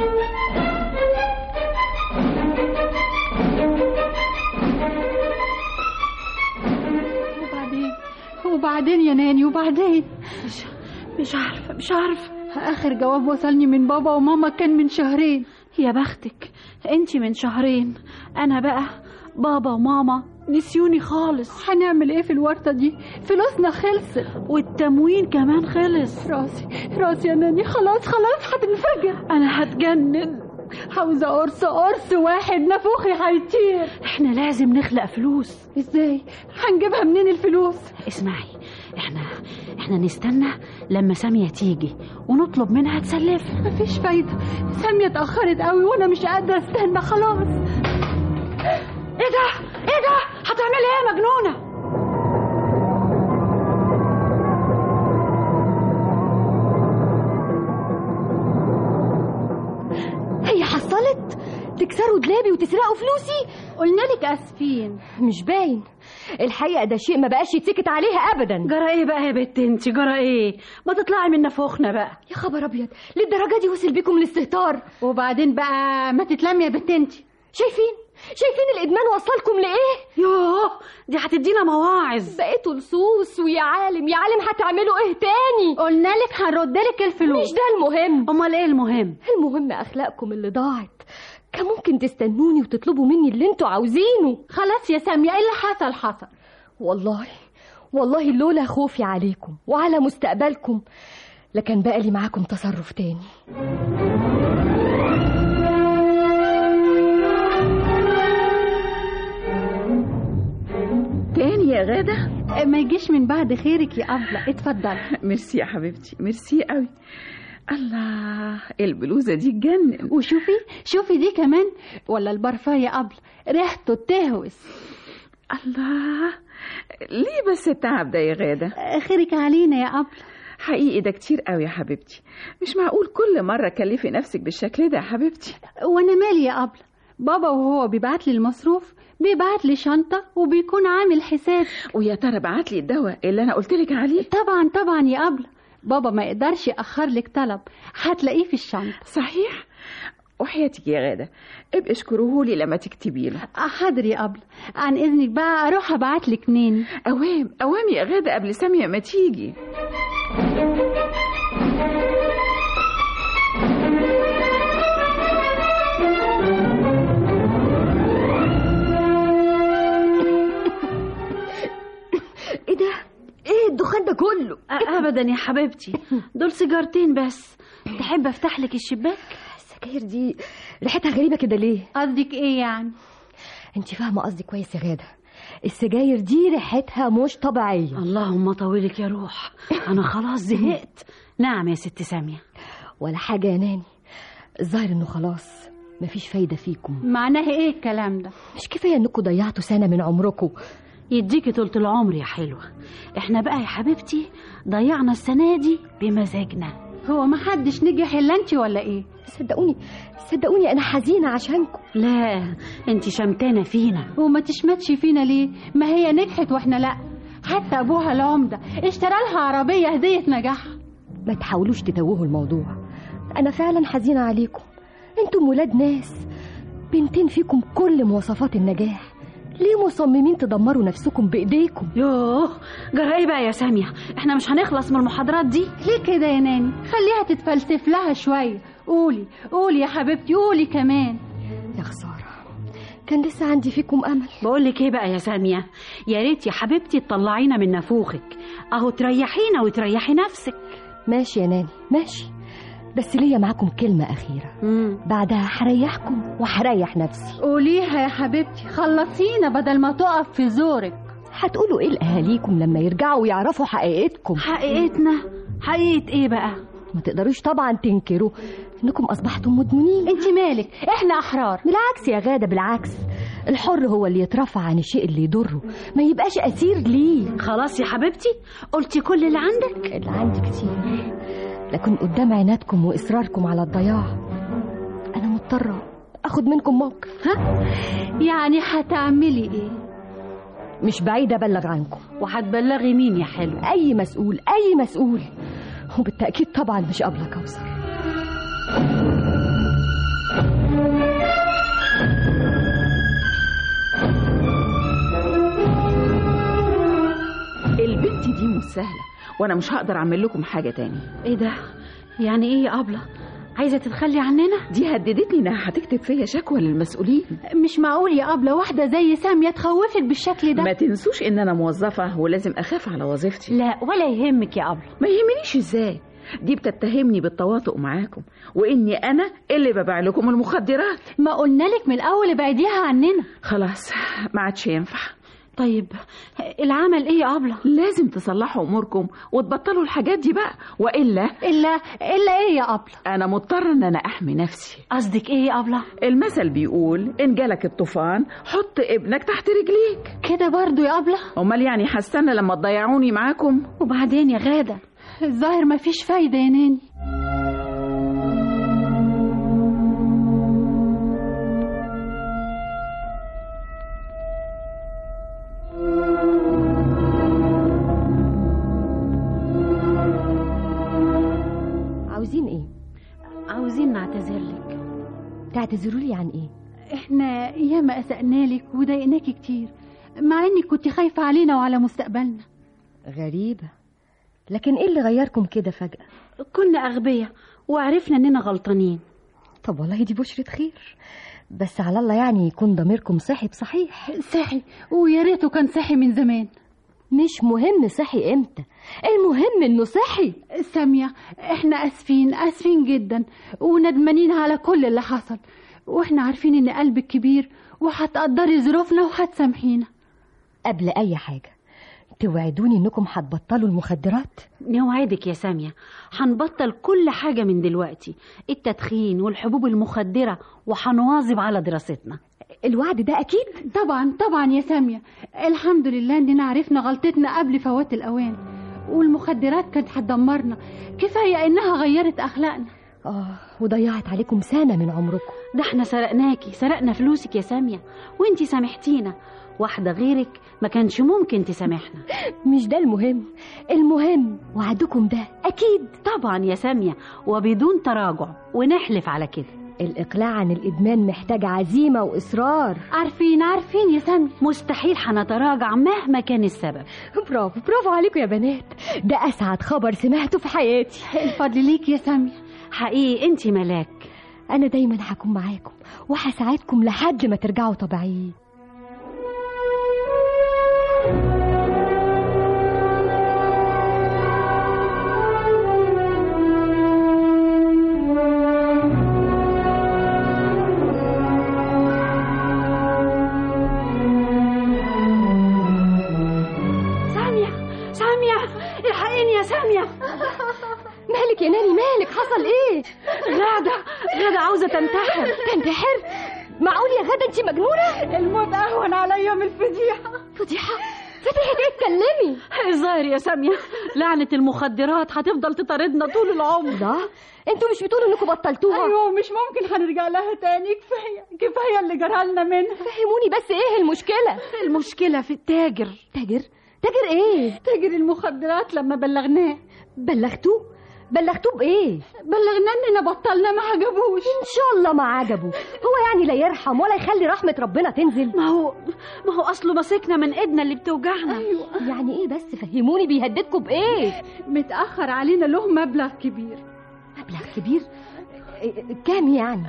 وبعدين وبعدين يا ناني وبعدين مش مش عارفة مش عارفة آخر جواب وصلني من بابا وماما كان من شهرين يا بختك انتي من شهرين أنا بقى بابا وماما نسيوني خالص هنعمل ايه في الورطة دي فلوسنا خلصت والتموين كمان خلص راسي راسي يا ناني خلاص خلاص هتنفجر انا هتجنن عاوزة قرص قرص واحد نافوخي هيطير احنا لازم نخلق فلوس ازاي هنجيبها منين الفلوس اسمعي احنا احنا نستنى لما سامية تيجي ونطلب منها تسلف مفيش فايدة سامية اتأخرت قوي وانا مش قادرة استنى خلاص ايه ده ايه ده هتعملي ايه يا مجنونة هي حصلت تكسروا دلابي وتسرقوا فلوسي قلنا لك اسفين مش باين الحقيقه ده شيء ما بقاش يتسكت عليها ابدا جرى ايه بقى يا بت انت جرى ايه ما تطلعي من نفوخنا بقى يا خبر ابيض للدرجه دي وصل بيكم الاستهتار وبعدين بقى ما تتلمي يا بت انت شايفين شايفين الادمان وصلكم لايه يوه دي هتدينا مواعظ بقيتوا لصوص ويا عالم يا عالم هتعملوا ايه تاني قلنا لك هنرد لك الفلوس مش ده المهم امال ايه المهم المهم اخلاقكم اللي ضاعت كان ممكن تستنوني وتطلبوا مني اللي انتوا عاوزينه خلاص يا سامية ايه اللي حصل حصل والله والله لولا خوفي عليكم وعلى مستقبلكم لكان بقى لي معاكم تصرف تاني تاني يا غادة ما يجيش من بعد خيرك يا أبلة اتفضل ميرسي يا حبيبتي ميرسي قوي الله البلوزه دي تجنن وشوفي شوفي دي كمان ولا البرفان يا أبلة ريحته تهوس الله ليه بس التعب ده يا غاده خيرك علينا يا أبلة حقيقي ده كتير قوي يا حبيبتي مش معقول كل مره كلفي نفسك بالشكل ده يا حبيبتي وانا مالي يا أبلة بابا وهو بيبعت لي المصروف بيبعت لي شنطة وبيكون عامل حساب ويا ترى بعت لي الدواء اللي انا قلت لك عليه طبعا طبعا يا أبلة بابا ما يقدرش يأخر لك طلب هتلاقيه في الشنطة صحيح وحياتك يا غاده ابقي اشكرهولي لما تكتبي له حاضر يا أبلة عن إذنك بقى أروح أبعت لك منين اوام اوام يا غاده قبل ساميه ما تيجي ايه ده ايه الدخان ده كله ابدا يا حبيبتي دول سيجارتين بس تحب افتح لك الشباك السجاير دي ريحتها غريبه كده ليه قصدك إيه يعني انت فاهمه قصدي كويس يا غاده السجاير دي ريحتها مش طبيعيه اللهم طولك يا روح انا خلاص زهقت نعم يا ست ساميه ولا حاجه يا ناني الظاهر انه خلاص مفيش فايده فيكم معناه إيه الكلام ده مش كفايه انكم ضيعتوا سنه من عمركم يديكي طولة العمر يا حلوة احنا بقى يا حبيبتي ضيعنا السنة دي بمزاجنا هو ما حدش نجح إلا أنت ولا إيه صدقوني صدقوني انا حزينه عشانكم لا انت شمتانة فينا وما تشمتش فينا ليه ما هي نجحت واحنا لا حتى ابوها العمدة اشترى لها عربية هدية نجاح ما تحاولوش تتوهوا الموضوع انا فعلا حزينه عليكم انتم ولاد ناس بنتين فيكم كل مواصفات النجاح ليه مصممين تدمروا نفسكم بايديكم يوه جرى ايه بقى يا سامية احنا مش هنخلص من المحاضرات دي ليه كده يا ناني خليها تتفلسف لها شوية قولي قولي يا حبيبتي قولي كمان يا خساره كان لسه عندي فيكم امل بقول لك ايه بقى يا سامية يا ريت يا حبيبتي تطلعينا من نافوخك اهو تريحينا وتريحي نفسك ماشي يا ناني ماشي بس ليا معاكم كلمه اخيره مم. بعدها هريحكم وهريح نفسي قوليها يا حبيبتي خلصينا بدل ما تقف في زورك هتقولوا ايه لاهاليكم لما يرجعوا ويعرفوا حقيقتكم حقيقتنا حقيقة ايه بقى ما تقدروش طبعا تنكروا انكم اصبحتم مدمنين انت مالك احنا احرار بالعكس يا غاده بالعكس الحر هو اللي يترفع عن الشيء اللي يضره ما يبقاش اسير ليه خلاص يا حبيبتي قلتي كل اللي عندك اللي عندي كتير لكن قدام عنادكم واصراركم على الضياع انا مضطره اخد منكم موقف ها يعني هتعملي ايه مش بعيد ابلغ عنكم وهتبلغي مين يا حلو اي مسؤول اي مسؤول وبالتاكيد طبعا مش قبل كوثر البنت دي مش سهله وانا مش هقدر اعمل لكم حاجه تاني ايه ده يعني ايه يا ابله عايزه تتخلي عننا دي هددتني انها هتكتب فيا شكوى للمسؤولين مش معقول يا أبلة واحدة زي سامية تخوفك بالشكل ده ما تنسوش ان انا موظفه ولازم اخاف على وظيفتي لا ولا يهمك يا ابله ما يهمنيش ازاي دي بتتهمني بالتواطؤ معاكم واني انا اللي ببيع لكم المخدرات ما قلنا لك من الأول ابعديها عننا خلاص ما عادش ينفع طيب العمل ايه يا ابله لازم تصلحوا اموركم وتبطلوا الحاجات دي بقى والا إلا إلا إيه يا أبلة انا مضطر ان انا احمي نفسي قصدك ايه يا ابله المثل بيقول ان جالك الطوفان حط ابنك تحت رجليك كده برضو يا أبلة امال يعني هستنى لما تضيعوني معاكم وبعدين يا غاده الظاهر مفيش فايدة يا ناني عاوزين ايه عاوزين نعتذر لك تعتذروا لي عن ايه احنا ياما أسأنا لك وضايقناكي كتير مع انك كنت خايفة علينا وعلى مستقبلنا غريبه لكن ايه اللي غيركم كده فجاه كنا اغبياء وعرفنا اننا غلطانين طب والله دي بشرة خير بس على الله يعني يكون ضميركم صحي بصحيح صحي ويا ريته كان صحي من زمان مش مهم صحي امتى المهم انه صحي سامية احنا اسفين اسفين جدا وندمانين على كل اللي حصل واحنا عارفين ان قلبك كبير وهتقدري ظروفنا وهتسامحينا قبل اي حاجه توعدوني انكم هتبطلوا المخدرات نوعدك يا سامية هنبطل كل حاجة من دلوقتي التدخين والحبوب المخدرة وهنواظب على دراستنا الوعد ده اكيد طبعا طبعا يا سامية الحمد لله اننا عرفنا غلطتنا قبل فوات الاوان والمخدرات كانت هتدمرنا كفاية انها غيرت اخلاقنا اه وضيعت عليكم سنة من عمركم ده احنا سرقناكي سرقنا فلوسك يا سامية وانتي سامحتينا واحدة غيرك ما كانش ممكن تسامحنا مش ده المهم المهم وعدكم ده اكيد طبعا يا سامية وبدون تراجع ونحلف على كده الاقلاع عن الادمان محتاج عزيمة واصرار عارفين عارفين يا سامية مستحيل هنتراجع مهما كان السبب برافو برافو عليكم يا بنات ده اسعد خبر سمعته في حياتي الفضل ليك يا سامية حقيقي انتي ملاك انا دايما هكون معاكم وهساعدكم لحد ما ترجعوا طبيعيين سامية سامية الحقيني يا سامية مالك يا ناني مالك حصل ايه غادة غادة عاوزة تنتحر تنتحر معقول يا غدا انت مجنونه الموت اهون عليا من الفضيحة فضيحه فضيحه ايه اتكلمي الظاهر يا سامية لعنة المخدرات هتفضل تطاردنا طول العمر ده انتوا مش بتقولوا انكم بطلتوها ايوه مش ممكن هنرجع لها تاني كفاية كفاية اللي جرالنا منها فهموني بس ايه المشكله المشكلة في التاجر تاجر تاجر ايه تاجر المخدرات لما بلغناه بلغتوه بلغتوه بايه بلغناه اننا بطلنا ما عجبوش ان شاء الله ما عجبه هو يعني لا يرحم ولا يخلي رحمه ربنا تنزل ما هو ما هو اصله مسكنا من ايدنا اللي بتوجعنا ايوه يعني ايه بس فهموني بيهددكم بايه متأخر علينا له مبلغ كبير مبلغ كبير إيه- كام يعني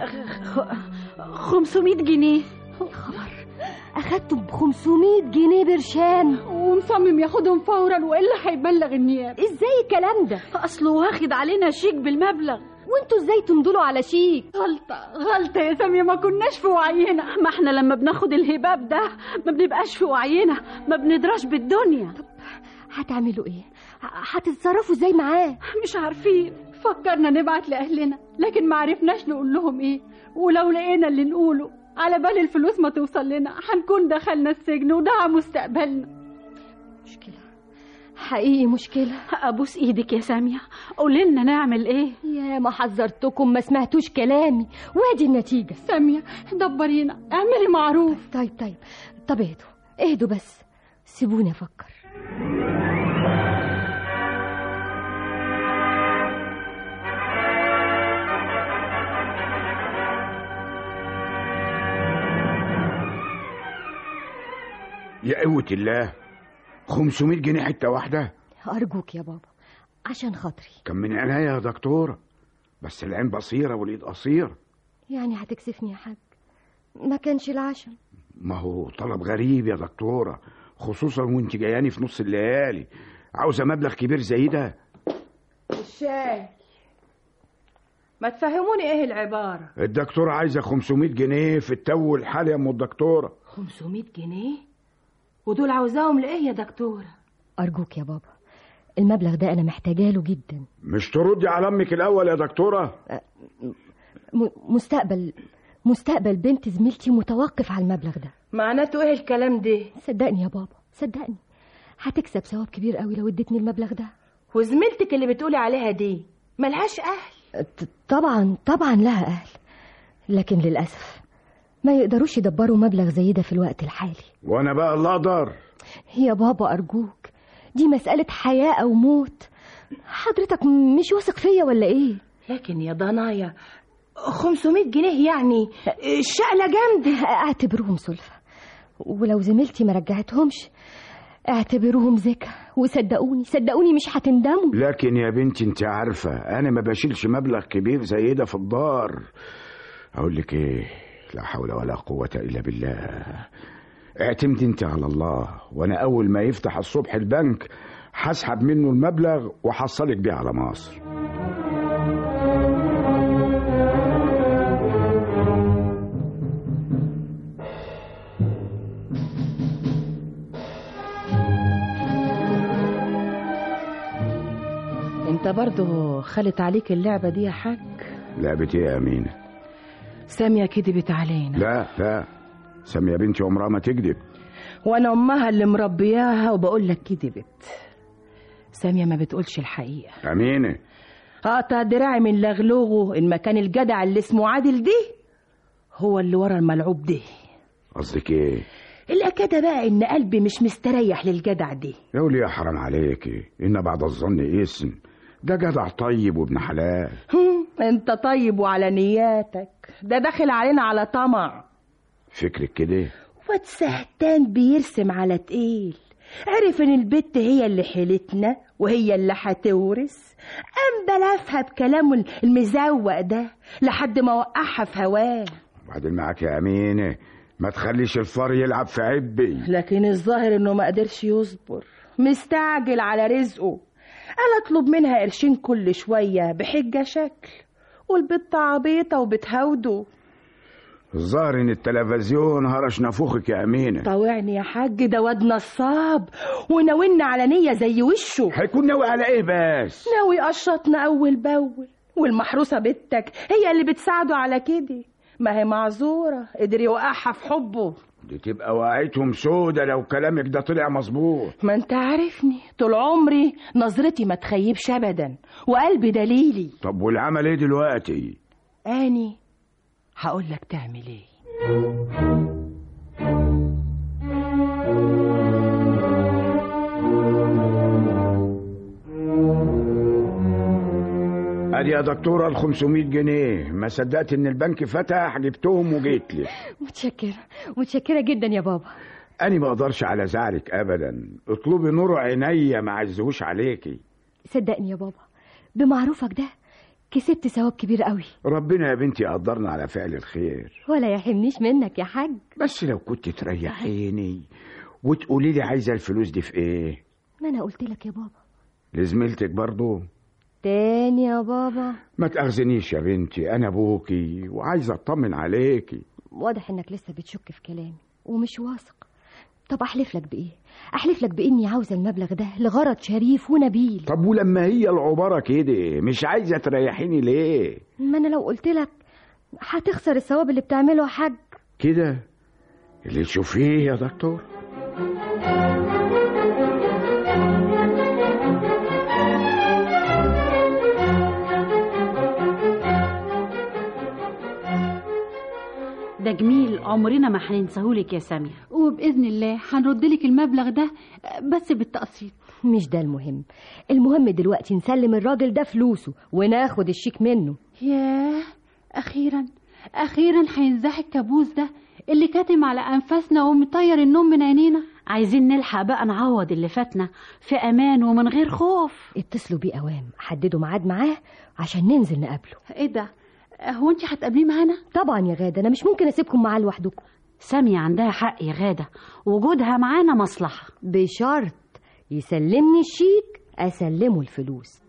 500 جنيه خبر اخدته ب 500 جنيه برشام ومصمم ياخدهم فورا والا هيبلغ النيابة ازاي الكلام ده اصله واخد علينا شيك بالمبلغ وانتوا ازاي تمضوا على شيك غلطة غلطة يا سامية ما كناش في وعينا ما احنا لما بناخد الهباب ده ما بنبقاش في وعينا ما بندراش بالدنيا هتعملوا ايه ه- هتتصرفوا ازاي معاه مش عارفين فكرنا نبعت لأهلنا لكن ما عرفناش نقول لهم ايه ولو لقينا اللي نقوله على بال الفلوس ما توصل لنا هنكون دخلنا السجن وضاع مستقبلنا مشكله حقيقي مشكله ابوس ايدك يا سامية قولي لنا نعمل ايه يا ما حذرتكم ما سمعتوش كلامي وادي النتيجه سامية دبرينا اعملي معروف طيب طيب طب اهدوا اهدوا بس سيبوني افكر يا قوة الله 500 جنيه حتة واحدة ارجوك يا بابا عشان خاطري كان من عناية يا دكتورة بس العين بصيرة والإيد قصيرة يعني هتكسفني يا حاج ما كانش العشم ما هو طلب غريب يا دكتورة خصوصا وانت جاياني في نص الليالي عاوزة مبلغ كبير زي ده الشاي ما تفهموني ايه العبارة الدكتورة عايزة 500 جنيه في التو والحال يا ام الدكتورة 500 جنيه ودول عاوزاهم لايه يا دكتورة ارجوك يا بابا المبلغ ده انا محتاجاه له جدا مش تردي على امك الاول يا دكتورة م- مستقبل مستقبل بنت زميلتي متوقف على المبلغ ده معناته ايه الكلام ده صدقني يا بابا صدقني هتكسب ثواب كبير قوي لو اديتني المبلغ ده وزميلتك اللي بتقولي عليها دي ملهاش اهل ط- طبعا طبعا لها اهل لكن للاسف ما يقدروش يدبروا مبلغ زي ده في الوقت الحالي وانا بقى اللي اقدر يا بابا ارجوك دي مسألة حياة او موت حضرتك مش واثق فيا ولا ايه لكن يا ضنايا 500 جنيه يعني الشقلة جامدة اعتبروهم سلفة ولو زميلتي ما رجعتهمش اعتبروهم زكا وصدقوني صدقوني مش هتندموا لكن يا بنتي انت عارفة انا ما بشيلش مبلغ كبير زي ده في الدار اقول لك ايه لا حول ولا قوة الا بالله اعتمد انت على الله وانا اول ما يفتح الصبح البنك هسحب منه المبلغ وحصلك بيه على مصر انت برضه خلت عليك اللعبة دي يا حاج لعبة ايه يا امينه سامية كدبت علينا لا لا ساميه بنتي عمرها ما تكذب وانا امها اللي مربياها وبقول لك كدبت سامية ما بتقولش الحقيقة امينه اقطع دراعي من لغلوغه ان ما كان الجدع اللي اسمه عادل ده هو اللي ورا الملعوب ده قصدك ايه الأكادة بقى إن قلبي مش مستريح للجدع دي يا وليه يا حرام عليكي ان بعد الظن اسم ده جدع طيب وابن حلال هم، انت طيب وعلى نياتك ده داخل علينا على طمع فكرك كده واد سهتان بيرسم على تقيل عرف ان البت هي اللي حيلتنا وهي اللي هتورث قام بلفها بكلامه المزوق ده لحد ما وقعها في هواه وبعدين معاك يا امينه ما تخليش الفار يلعب في عبي لكن الظاهر انه ما قدرش يصبر مستعجل على رزقه قال اطلب منها قرشين كل شوية بحجة شكل والبت عبيطة وبتهوده الظاهر ان التلفزيون هرش نافوخك يا امينه طاوعني يا حاج ده واد نصاب وناوينا على نية زي وشه هيكون ناوي على ايه بس ناوي قشطنا أول بأول والمحروسة بنتك هي اللي بتساعده على كده ما هي معذورة قدر يوقعها في حبه دي تبقى وقعتهم سودة لو كلامك ده طلع مظبوط ما انت عارفني طول عمري نظرتي ما تخيبش ابدا وقلبي دليلي طب والعمل ايه دلوقتي اني هقول لك تعمل ايه ادي يا دكتوره ال 500 جنيه ما صدقت ان البنك فتح جبتهم وجيت لي متشكرة متشكرة جدا يا بابا انا ما اقدرش على زعلك ابدا اطلبي نور عينيا ما عزهوش عليكي صدقني يا بابا بمعروفك ده كسبت ثواب كبير قوي ربنا يا بنتي قدرنا على فعل الخير ولا يحرمنيش منك يا حاج بس لو كنت تريحيني وتقولي لي عايزه الفلوس دي في ايه ما انا قلت لك يا بابا لزميلتك برضو تاني يا بابا ما تأخذنيش يا بنتي انا ابوكي وعايزه اطمن عليكي واضح انك لسه بتشك في كلامي ومش واثق طب احلف لك بايه احلف لك باني عاوزه المبلغ ده لغرض شريف ونبيل طب ولما هي العباره كده مش عايزه تريحيني ليه ما انا لو قلت لك هتخسر الثواب اللي بتعمله يا حاج كده اللي تشوفيه يا دكتور ده جميل عمرنا ما هننساهولك يا سامية وبإذن الله هنرد لك المبلغ ده بس بالتقسيط مش ده المهم المهم دلوقتي نسلم الراجل ده فلوسه وناخد الشيك منه ياه أخيرا أخيرا هينزاح الكابوس ده اللي كاتم على أنفاسنا ومطير النوم من عينينا عايزين نلحق بقى نعوض اللي فاتنا في أمان ومن غير خوف اتصلوا بيه اوام حددوا ميعاد معاه عشان ننزل نقابله ايه ده هو انت هتقابليه معانا طبعا يا غاده انا مش ممكن اسيبكم معاه لوحدكم سامية عندها حق يا غادة وجودها معانا مصلحة بشرط يسلمني الشيك اسلمه الفلوس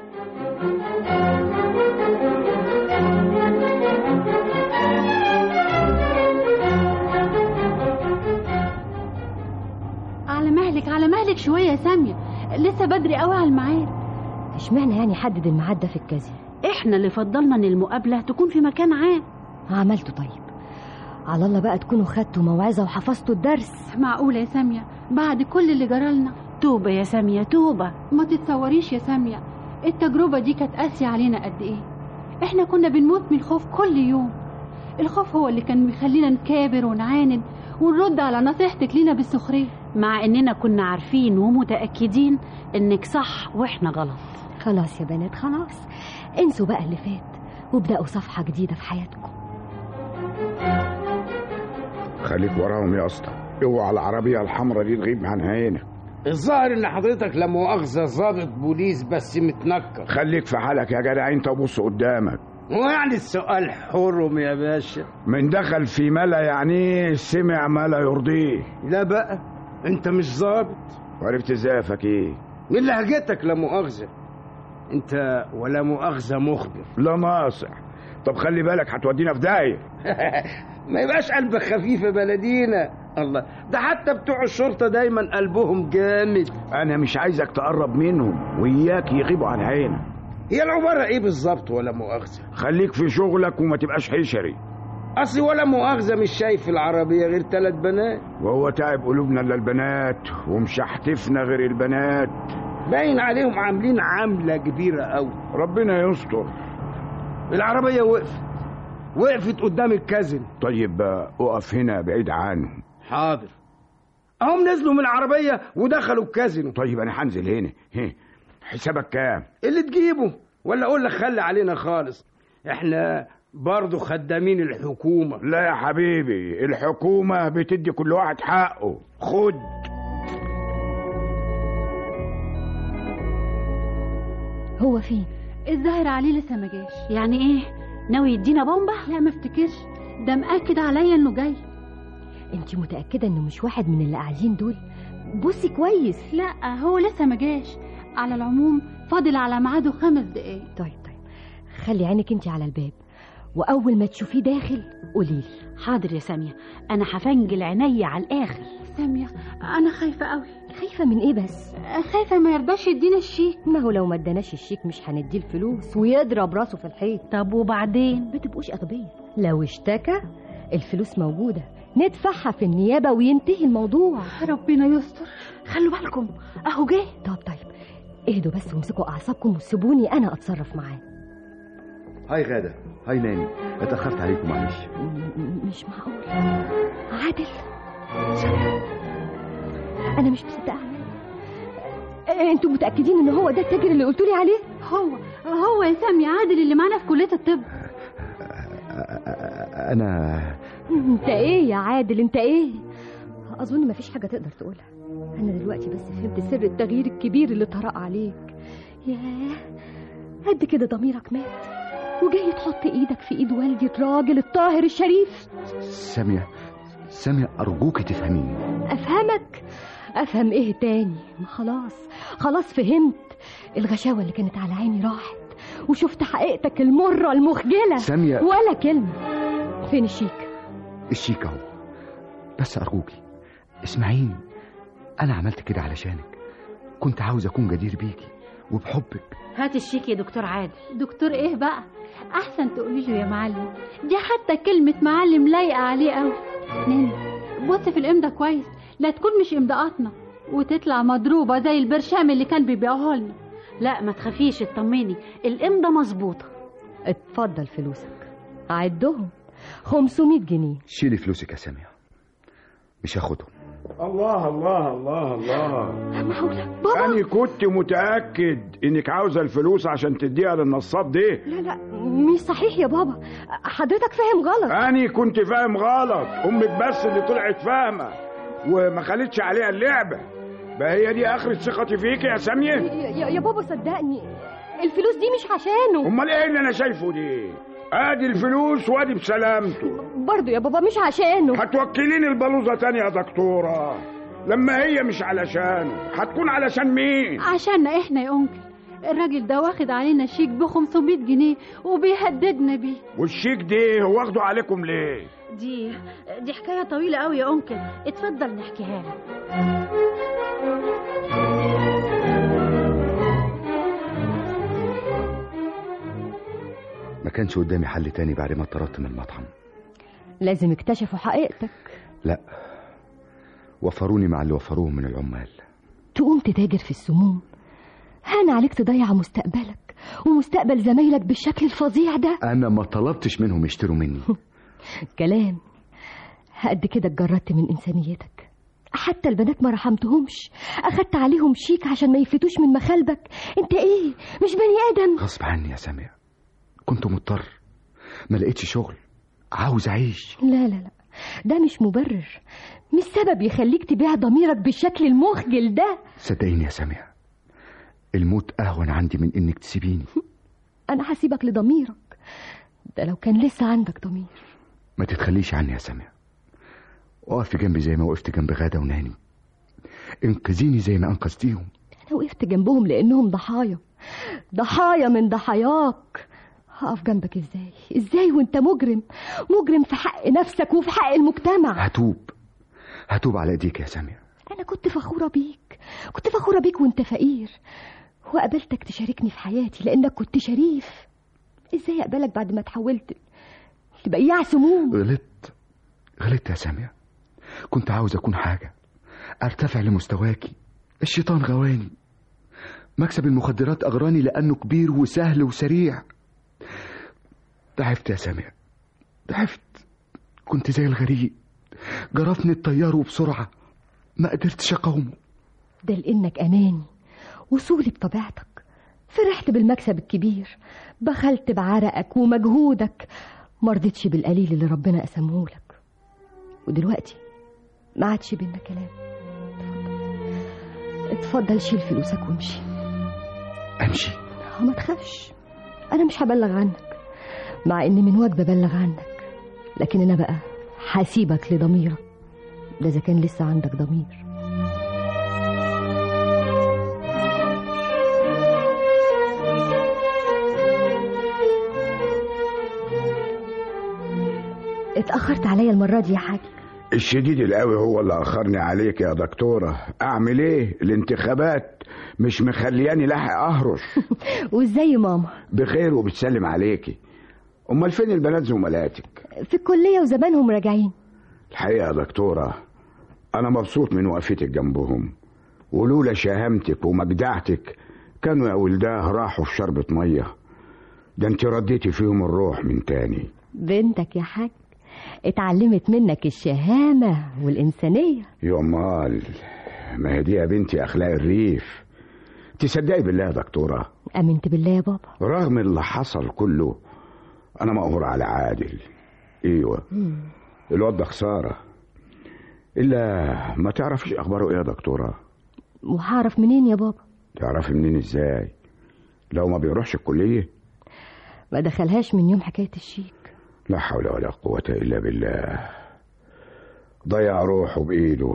على مهلك على مهلك شوية يا سامية لسه بدري قوي على الميعاد اشمعنى يعني حدد الميعاد ده في الكازينو احنا اللي فضلنا ان المقابلة تكون في مكان عام عملته طيب على الله بقى تكونوا خدتوا موعظه وحفظتوا الدرس معقولة يا سامية بعد كل اللي جرالنا توبة يا سامية توبة ما تتصوريش يا سامية التجربة دي كانت قاسية علينا قد ايه احنا كنا بنموت من الخوف كل يوم الخوف هو اللي كان بيخلينا نكابر ونعاند ونرد على نصيحتك لينا بالسخرية مع اننا كنا عارفين ومتأكدين انك صح واحنا غلط خلاص يا بنات خلاص انسوا بقى اللي فات وابدأوا صفحة جديدة في حياتكم خليك وراهم يا اسطى اوعى العربيه الحمراء دي تغيب عن عينك الظاهر ان حضرتك لا مؤاخذه ظابط بوليس بس متنكر خليك في حالك يا جدع انت بص قدامك ويعني السؤال حرم يا باشا من دخل في ما لا يعنيه سمع ما لا يرضيه لا بقى انت مش ظابط وعرفت ازاي يا فكيه من لهجتك لا مؤاخذه انت ولا مؤاخذه مخبر لا ناصح طب خلي بالك هتودينا في داهيه ما يبقاش قلبك خفيف يا بلدينا الله ده حتى بتوع الشرطه دايما قلبهم جامد انا مش عايزك تقرب منهم وياك يغيبوا عن عينك هي العبارة ايه بالظبط ولا مؤاخذة خليك في شغلك وما تبقاش حشري اصلي ولا مؤاخذة مش شايف في العربية غير ثلاث بنات وهو تعب قلوبنا الا البنات ومش هحتفنا غير البنات باين عليهم عاملين عاملة كبيرة قوي ربنا يستر العربية وقفت وقفت قدام الكازن طيب آه، اقف هنا بعيد عنهم حاضر اهم نزلوا من العربية ودخلوا الكازينو طيب انا هنزل هنا هه. حسابك كام اللي تجيبه ولا اقول لك خلي علينا خالص احنا برضه خدامين الحكومة لا يا حبيبي الحكومة بتدي كل واحد حقه خد هو فين الظاهر عليه لسه ما جاش يعني ايه ناوي يدينا بومبا لا ما افتكرش ده مأكد عليا انه جاي انت متأكدة انه مش واحد من اللي قاعدين دول بصي كويس لا هو لسه ما جاش على العموم فاضل على ميعاده خمس دقايق طيب طيب خلي عينك انت على الباب واول ما تشوفيه داخل قوليلي حاضر يا سامية انا هفنجل عينيا على الاخر سامية انا خايفة قوي خايفة من ايه بس خايفة ما يرضاش يدينا الشيك ما هو لو ما اداناش الشيك مش هنديه الفلوس ويضرب راسه في الحيط طب وبعدين ما تبقوش اغبياء لو اشتكى الفلوس موجودة ندفعها في النيابة وينتهي الموضوع ربنا يستر خلوا بالكم اهو جه طب طيب اهدوا بس وامسكوا اعصابكم وسيبوني انا اتصرف معاه هاي غادة هاي ناني اتأخرت عليكم معلش م- م- مش معقول عادل انا مش مصدقه عمال انتوا متاكدين ان هو ده التاجر اللي قلتولي عليه هو هو يا سامية عادل اللي معانا في كلية الطب أنا انت ايه يا عادل انت ايه اظن مفيش حاجه تقدر تقولها انا دلوقتي بس فهمت سر التغيير الكبير اللي طرأ عليك ياه قد كده ضميرك مات وجاي تحط ايدك في ايد والدي الراجل الطاهر الشريف سامية سامية أرجوك تفهميني افهمك افهم ايه تاني ما خلاص خلاص فهمت الغشاوه اللي كانت على عيني راحت وشفت حقيقتك المره المخجله سامية ولا كلمه فين الشيك الشيك أهو بس أرجوكي اسمعيني أنا عملت كده علشانك كنت عاوز أكون جدير بيكي وبحبك هات الشيك يا دكتور عادل دكتور ايه بقى احسن تقولي له يا معلم دي حتى كلمة معلم لايقة عليه قوي ناني بص في الامضة كويس لا تكون مش امضاءاتنا وتطلع مضروبة زي البرشام اللي كان بيبيعوها لنا لا ما تخافيش اطمني الامضه مظبوطه اتفضل فلوسك عدهم 500 جنيه شيلي فلوسك يا سامية مش هاخدهم الله الله الله الله معقولة بابا أنا كنت متأكد إنك عاوزة الفلوس عشان تديها للنصاب دي لا لا مش صحيح يا بابا حضرتك فاهم غلط أنا كنت فاهم غلط أمك بس اللي طلعت فاهمة وما خلتش عليها اللعبة بقى هي دي آخر ثقتي فيك يا سامية يا, يا- يا بابا صدقني الفلوس دي مش عشانه أمال إيه اللي أنا شايفه دي ادي الفلوس وادي بسلامته برضه يا بابا مش عشانه هتوكليني البلوزة تاني يا دكتورة لما هي مش علشانه هتكون علشان مين عشاننا احنا يا انكل الراجل ده واخد علينا شيك ب 500 جنيه وبيهددنا بيه والشيك دي هو واخده عليكم ليه دي دي حكايه طويله قوي يا انكل اتفضل نحكيها لك ما كانش قدامي حل تاني بعد ما اتطردت من المطعم لازم اكتشفوا حقيقتك لا وفروني مع اللي وفروه من العمال تقوم تتاجر في السموم هان عليك تضيع مستقبلك ومستقبل زمايلك بالشكل الفظيع ده انا ما طلبتش منهم يشتروا مني كلام قد كده اتجردت من انسانيتك حتى البنات ما رحمتهمش اخدت عليهم شيك عشان ما يفلتوش من مخالبك انت ايه مش بني ادم غصب عني يا سامية كنت مضطر ما لقيتش شغل عاوز اعيش لا لا لا ده مش مبرر مش سبب يخليك تبيع ضميرك بالشكل المخجل ده صدقيني يا سامية الموت اهون عندي من انك تسيبيني انا هسيبك لضميرك ده لو كان لسه عندك ضمير ما تتخليش عني يا سامية وقفي جنبي زي ما وقفت جنب غادة وناني انقذيني زي ما انقذتيهم انا وقفت جنبهم لانهم ضحايا ضحايا من ضحاياك هقف جنبك ازاي ازاي وانت مجرم مجرم في حق نفسك وفي حق المجتمع هتوب هتوب على ايديك يا سامية انا كنت فخوره بيك كنت فخوره بيك وانت فقير وقابلتك تشاركني في حياتي لانك كنت شريف ازاي اقبلك بعد ما تحولت تبقى سموم غلطت غلطت يا سامية كنت عاوز أكون حاجة أرتفع لمستواكي الشيطان غواني مكسب المخدرات أغراني لأنه كبير وسهل وسريع ضعفت يا سامية ضعفت كنت زي الغريق جرفني الطيار وبسرعة ما قدرتش أقاومه ده لانك اناني وصولي بطبيعتك فرحت بالمكسب الكبير بخلت بعرقك ومجهودك مرضتش بالقليل اللي ربنا قسمهولك ودلوقتي ما عادش بينا كلام اتفضل اتفضل شيل فلوسك وامشي أمشي ما تخافش انا مش هبلغ عنك مع ان من واجب ابلغ عنك لكن انا بقى هسيبك لضميرك ده اذا كان لسه عندك ضمير اتأخرت عليا المرة دي يا حاج الشديد القوي هو اللي اخرني عليك يا دكتوره اعمل ايه الانتخابات مش مخلياني لاحق اهرش وازاي ماما بخير وبتسلم عليكي امال فين البنات زملاتك في الكلية وزمانهم راجعين الحقيقه يا دكتوره انا مبسوط من وقفتك جنبهم ولولا شهامتك ومجدعتك كانوا يا ولداه راحوا في شربة مية ده انت رديتي فيهم الروح من تاني بنتك يا حاج اتعلمت منك الشهامة والإنسانية يومال ما هي دي يا بنتي اخلاق الريف تصدقي بالله يا دكتوره أمنت بالله يا بابا رغم اللي حصل كله انا مقهور على عادل ايوه الواد ده خساره الا ما تعرفيش اخباره ايه يا دكتوره وهعرف منين يا بابا تعرفي منين ازاي لو ما بيروحش الكليه ما دخلهاش من يوم حكاية الشيك لا حول ولا قوه الا بالله ضيع روحه بايده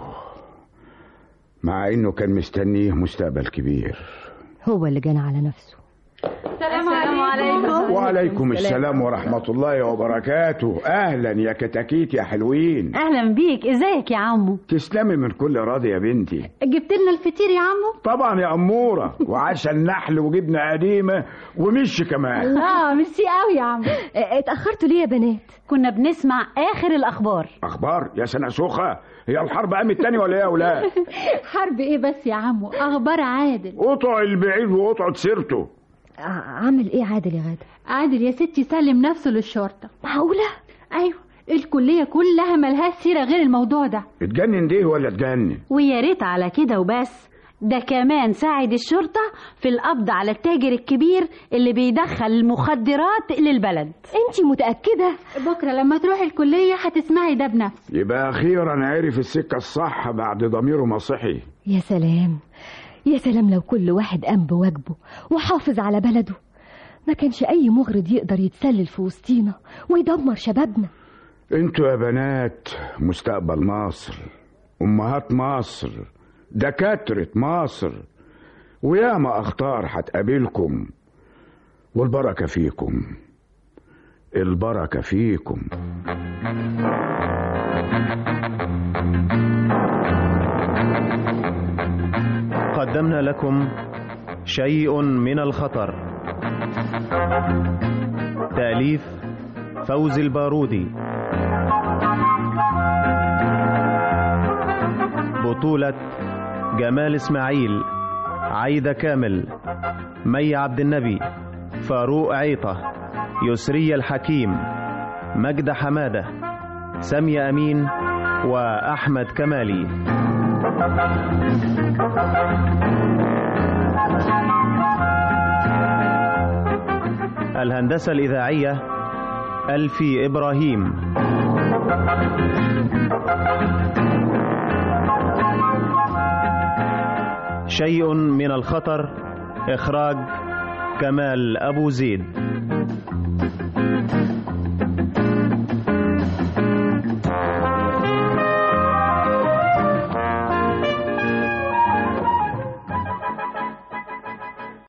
مع انه كان مستنيه مستقبل كبير هو اللي جنى على نفسه السلام عليكم وعليكم السلام ورحمه الله وبركاته اهلا يا كتاكيت يا حلوين اهلا بيك ازيك يا عمو تسلمي من كل راضي يا بنتي جبت لنا الفطير يا عمو طبعا يا أمورة وعسل نحل وجبنة قديمة ومش كمان اه ميرسي قوي يا عمو اه، اتأخرتوا ليه يا بنات كنا بنسمع اخر الاخبار أخبار يا سنة سوخة هي الحرب قامت تاني ولا إيه يا أولاد حرب ايه بس يا عمو اخبار عادل قطع البعيد وقطعة سيرته ع- عامل ايه عادل يا غادة عادل يا ستي سلم نفسه للشرطة معقولة ايوه الكلية كلها ملهاش سيرة غير الموضوع ده اتجنن دي ولا اتجنن ويا ريت على كده وبس ده كمان ساعد الشرطة في القبض على التاجر الكبير اللي بيدخل المخدرات للبلد انتي متأكدة بكرة لما تروحي الكلية هتسمعي ده بنفسك يبقى أخيرا عرف السكة الصح بعد ضميره ما صحي يا سلام يا سلام لو كل واحد قام بواجبه وحافظ على بلده ما كانش أي مغرض يقدر يتسلل في وسطينا ويدمر شبابنا انتوا يا بنات مستقبل مصر أمهات مصر دكاترة مصر وياما أخطار هتقابلكم والبركة فيكم البركة فيكم قدمنا لكم شيء من الخطر تأليف فوزي البارودي بطولة جمال إسماعيل عايدة كامل مي عبد النبي فاروق عيطة يسري الحكيم مجد حمادة سامية أمين وأحمد كمالي الهندسة الإذاعية ألفي إبراهيم شيء من الخطر إخراج كمال أبو زيد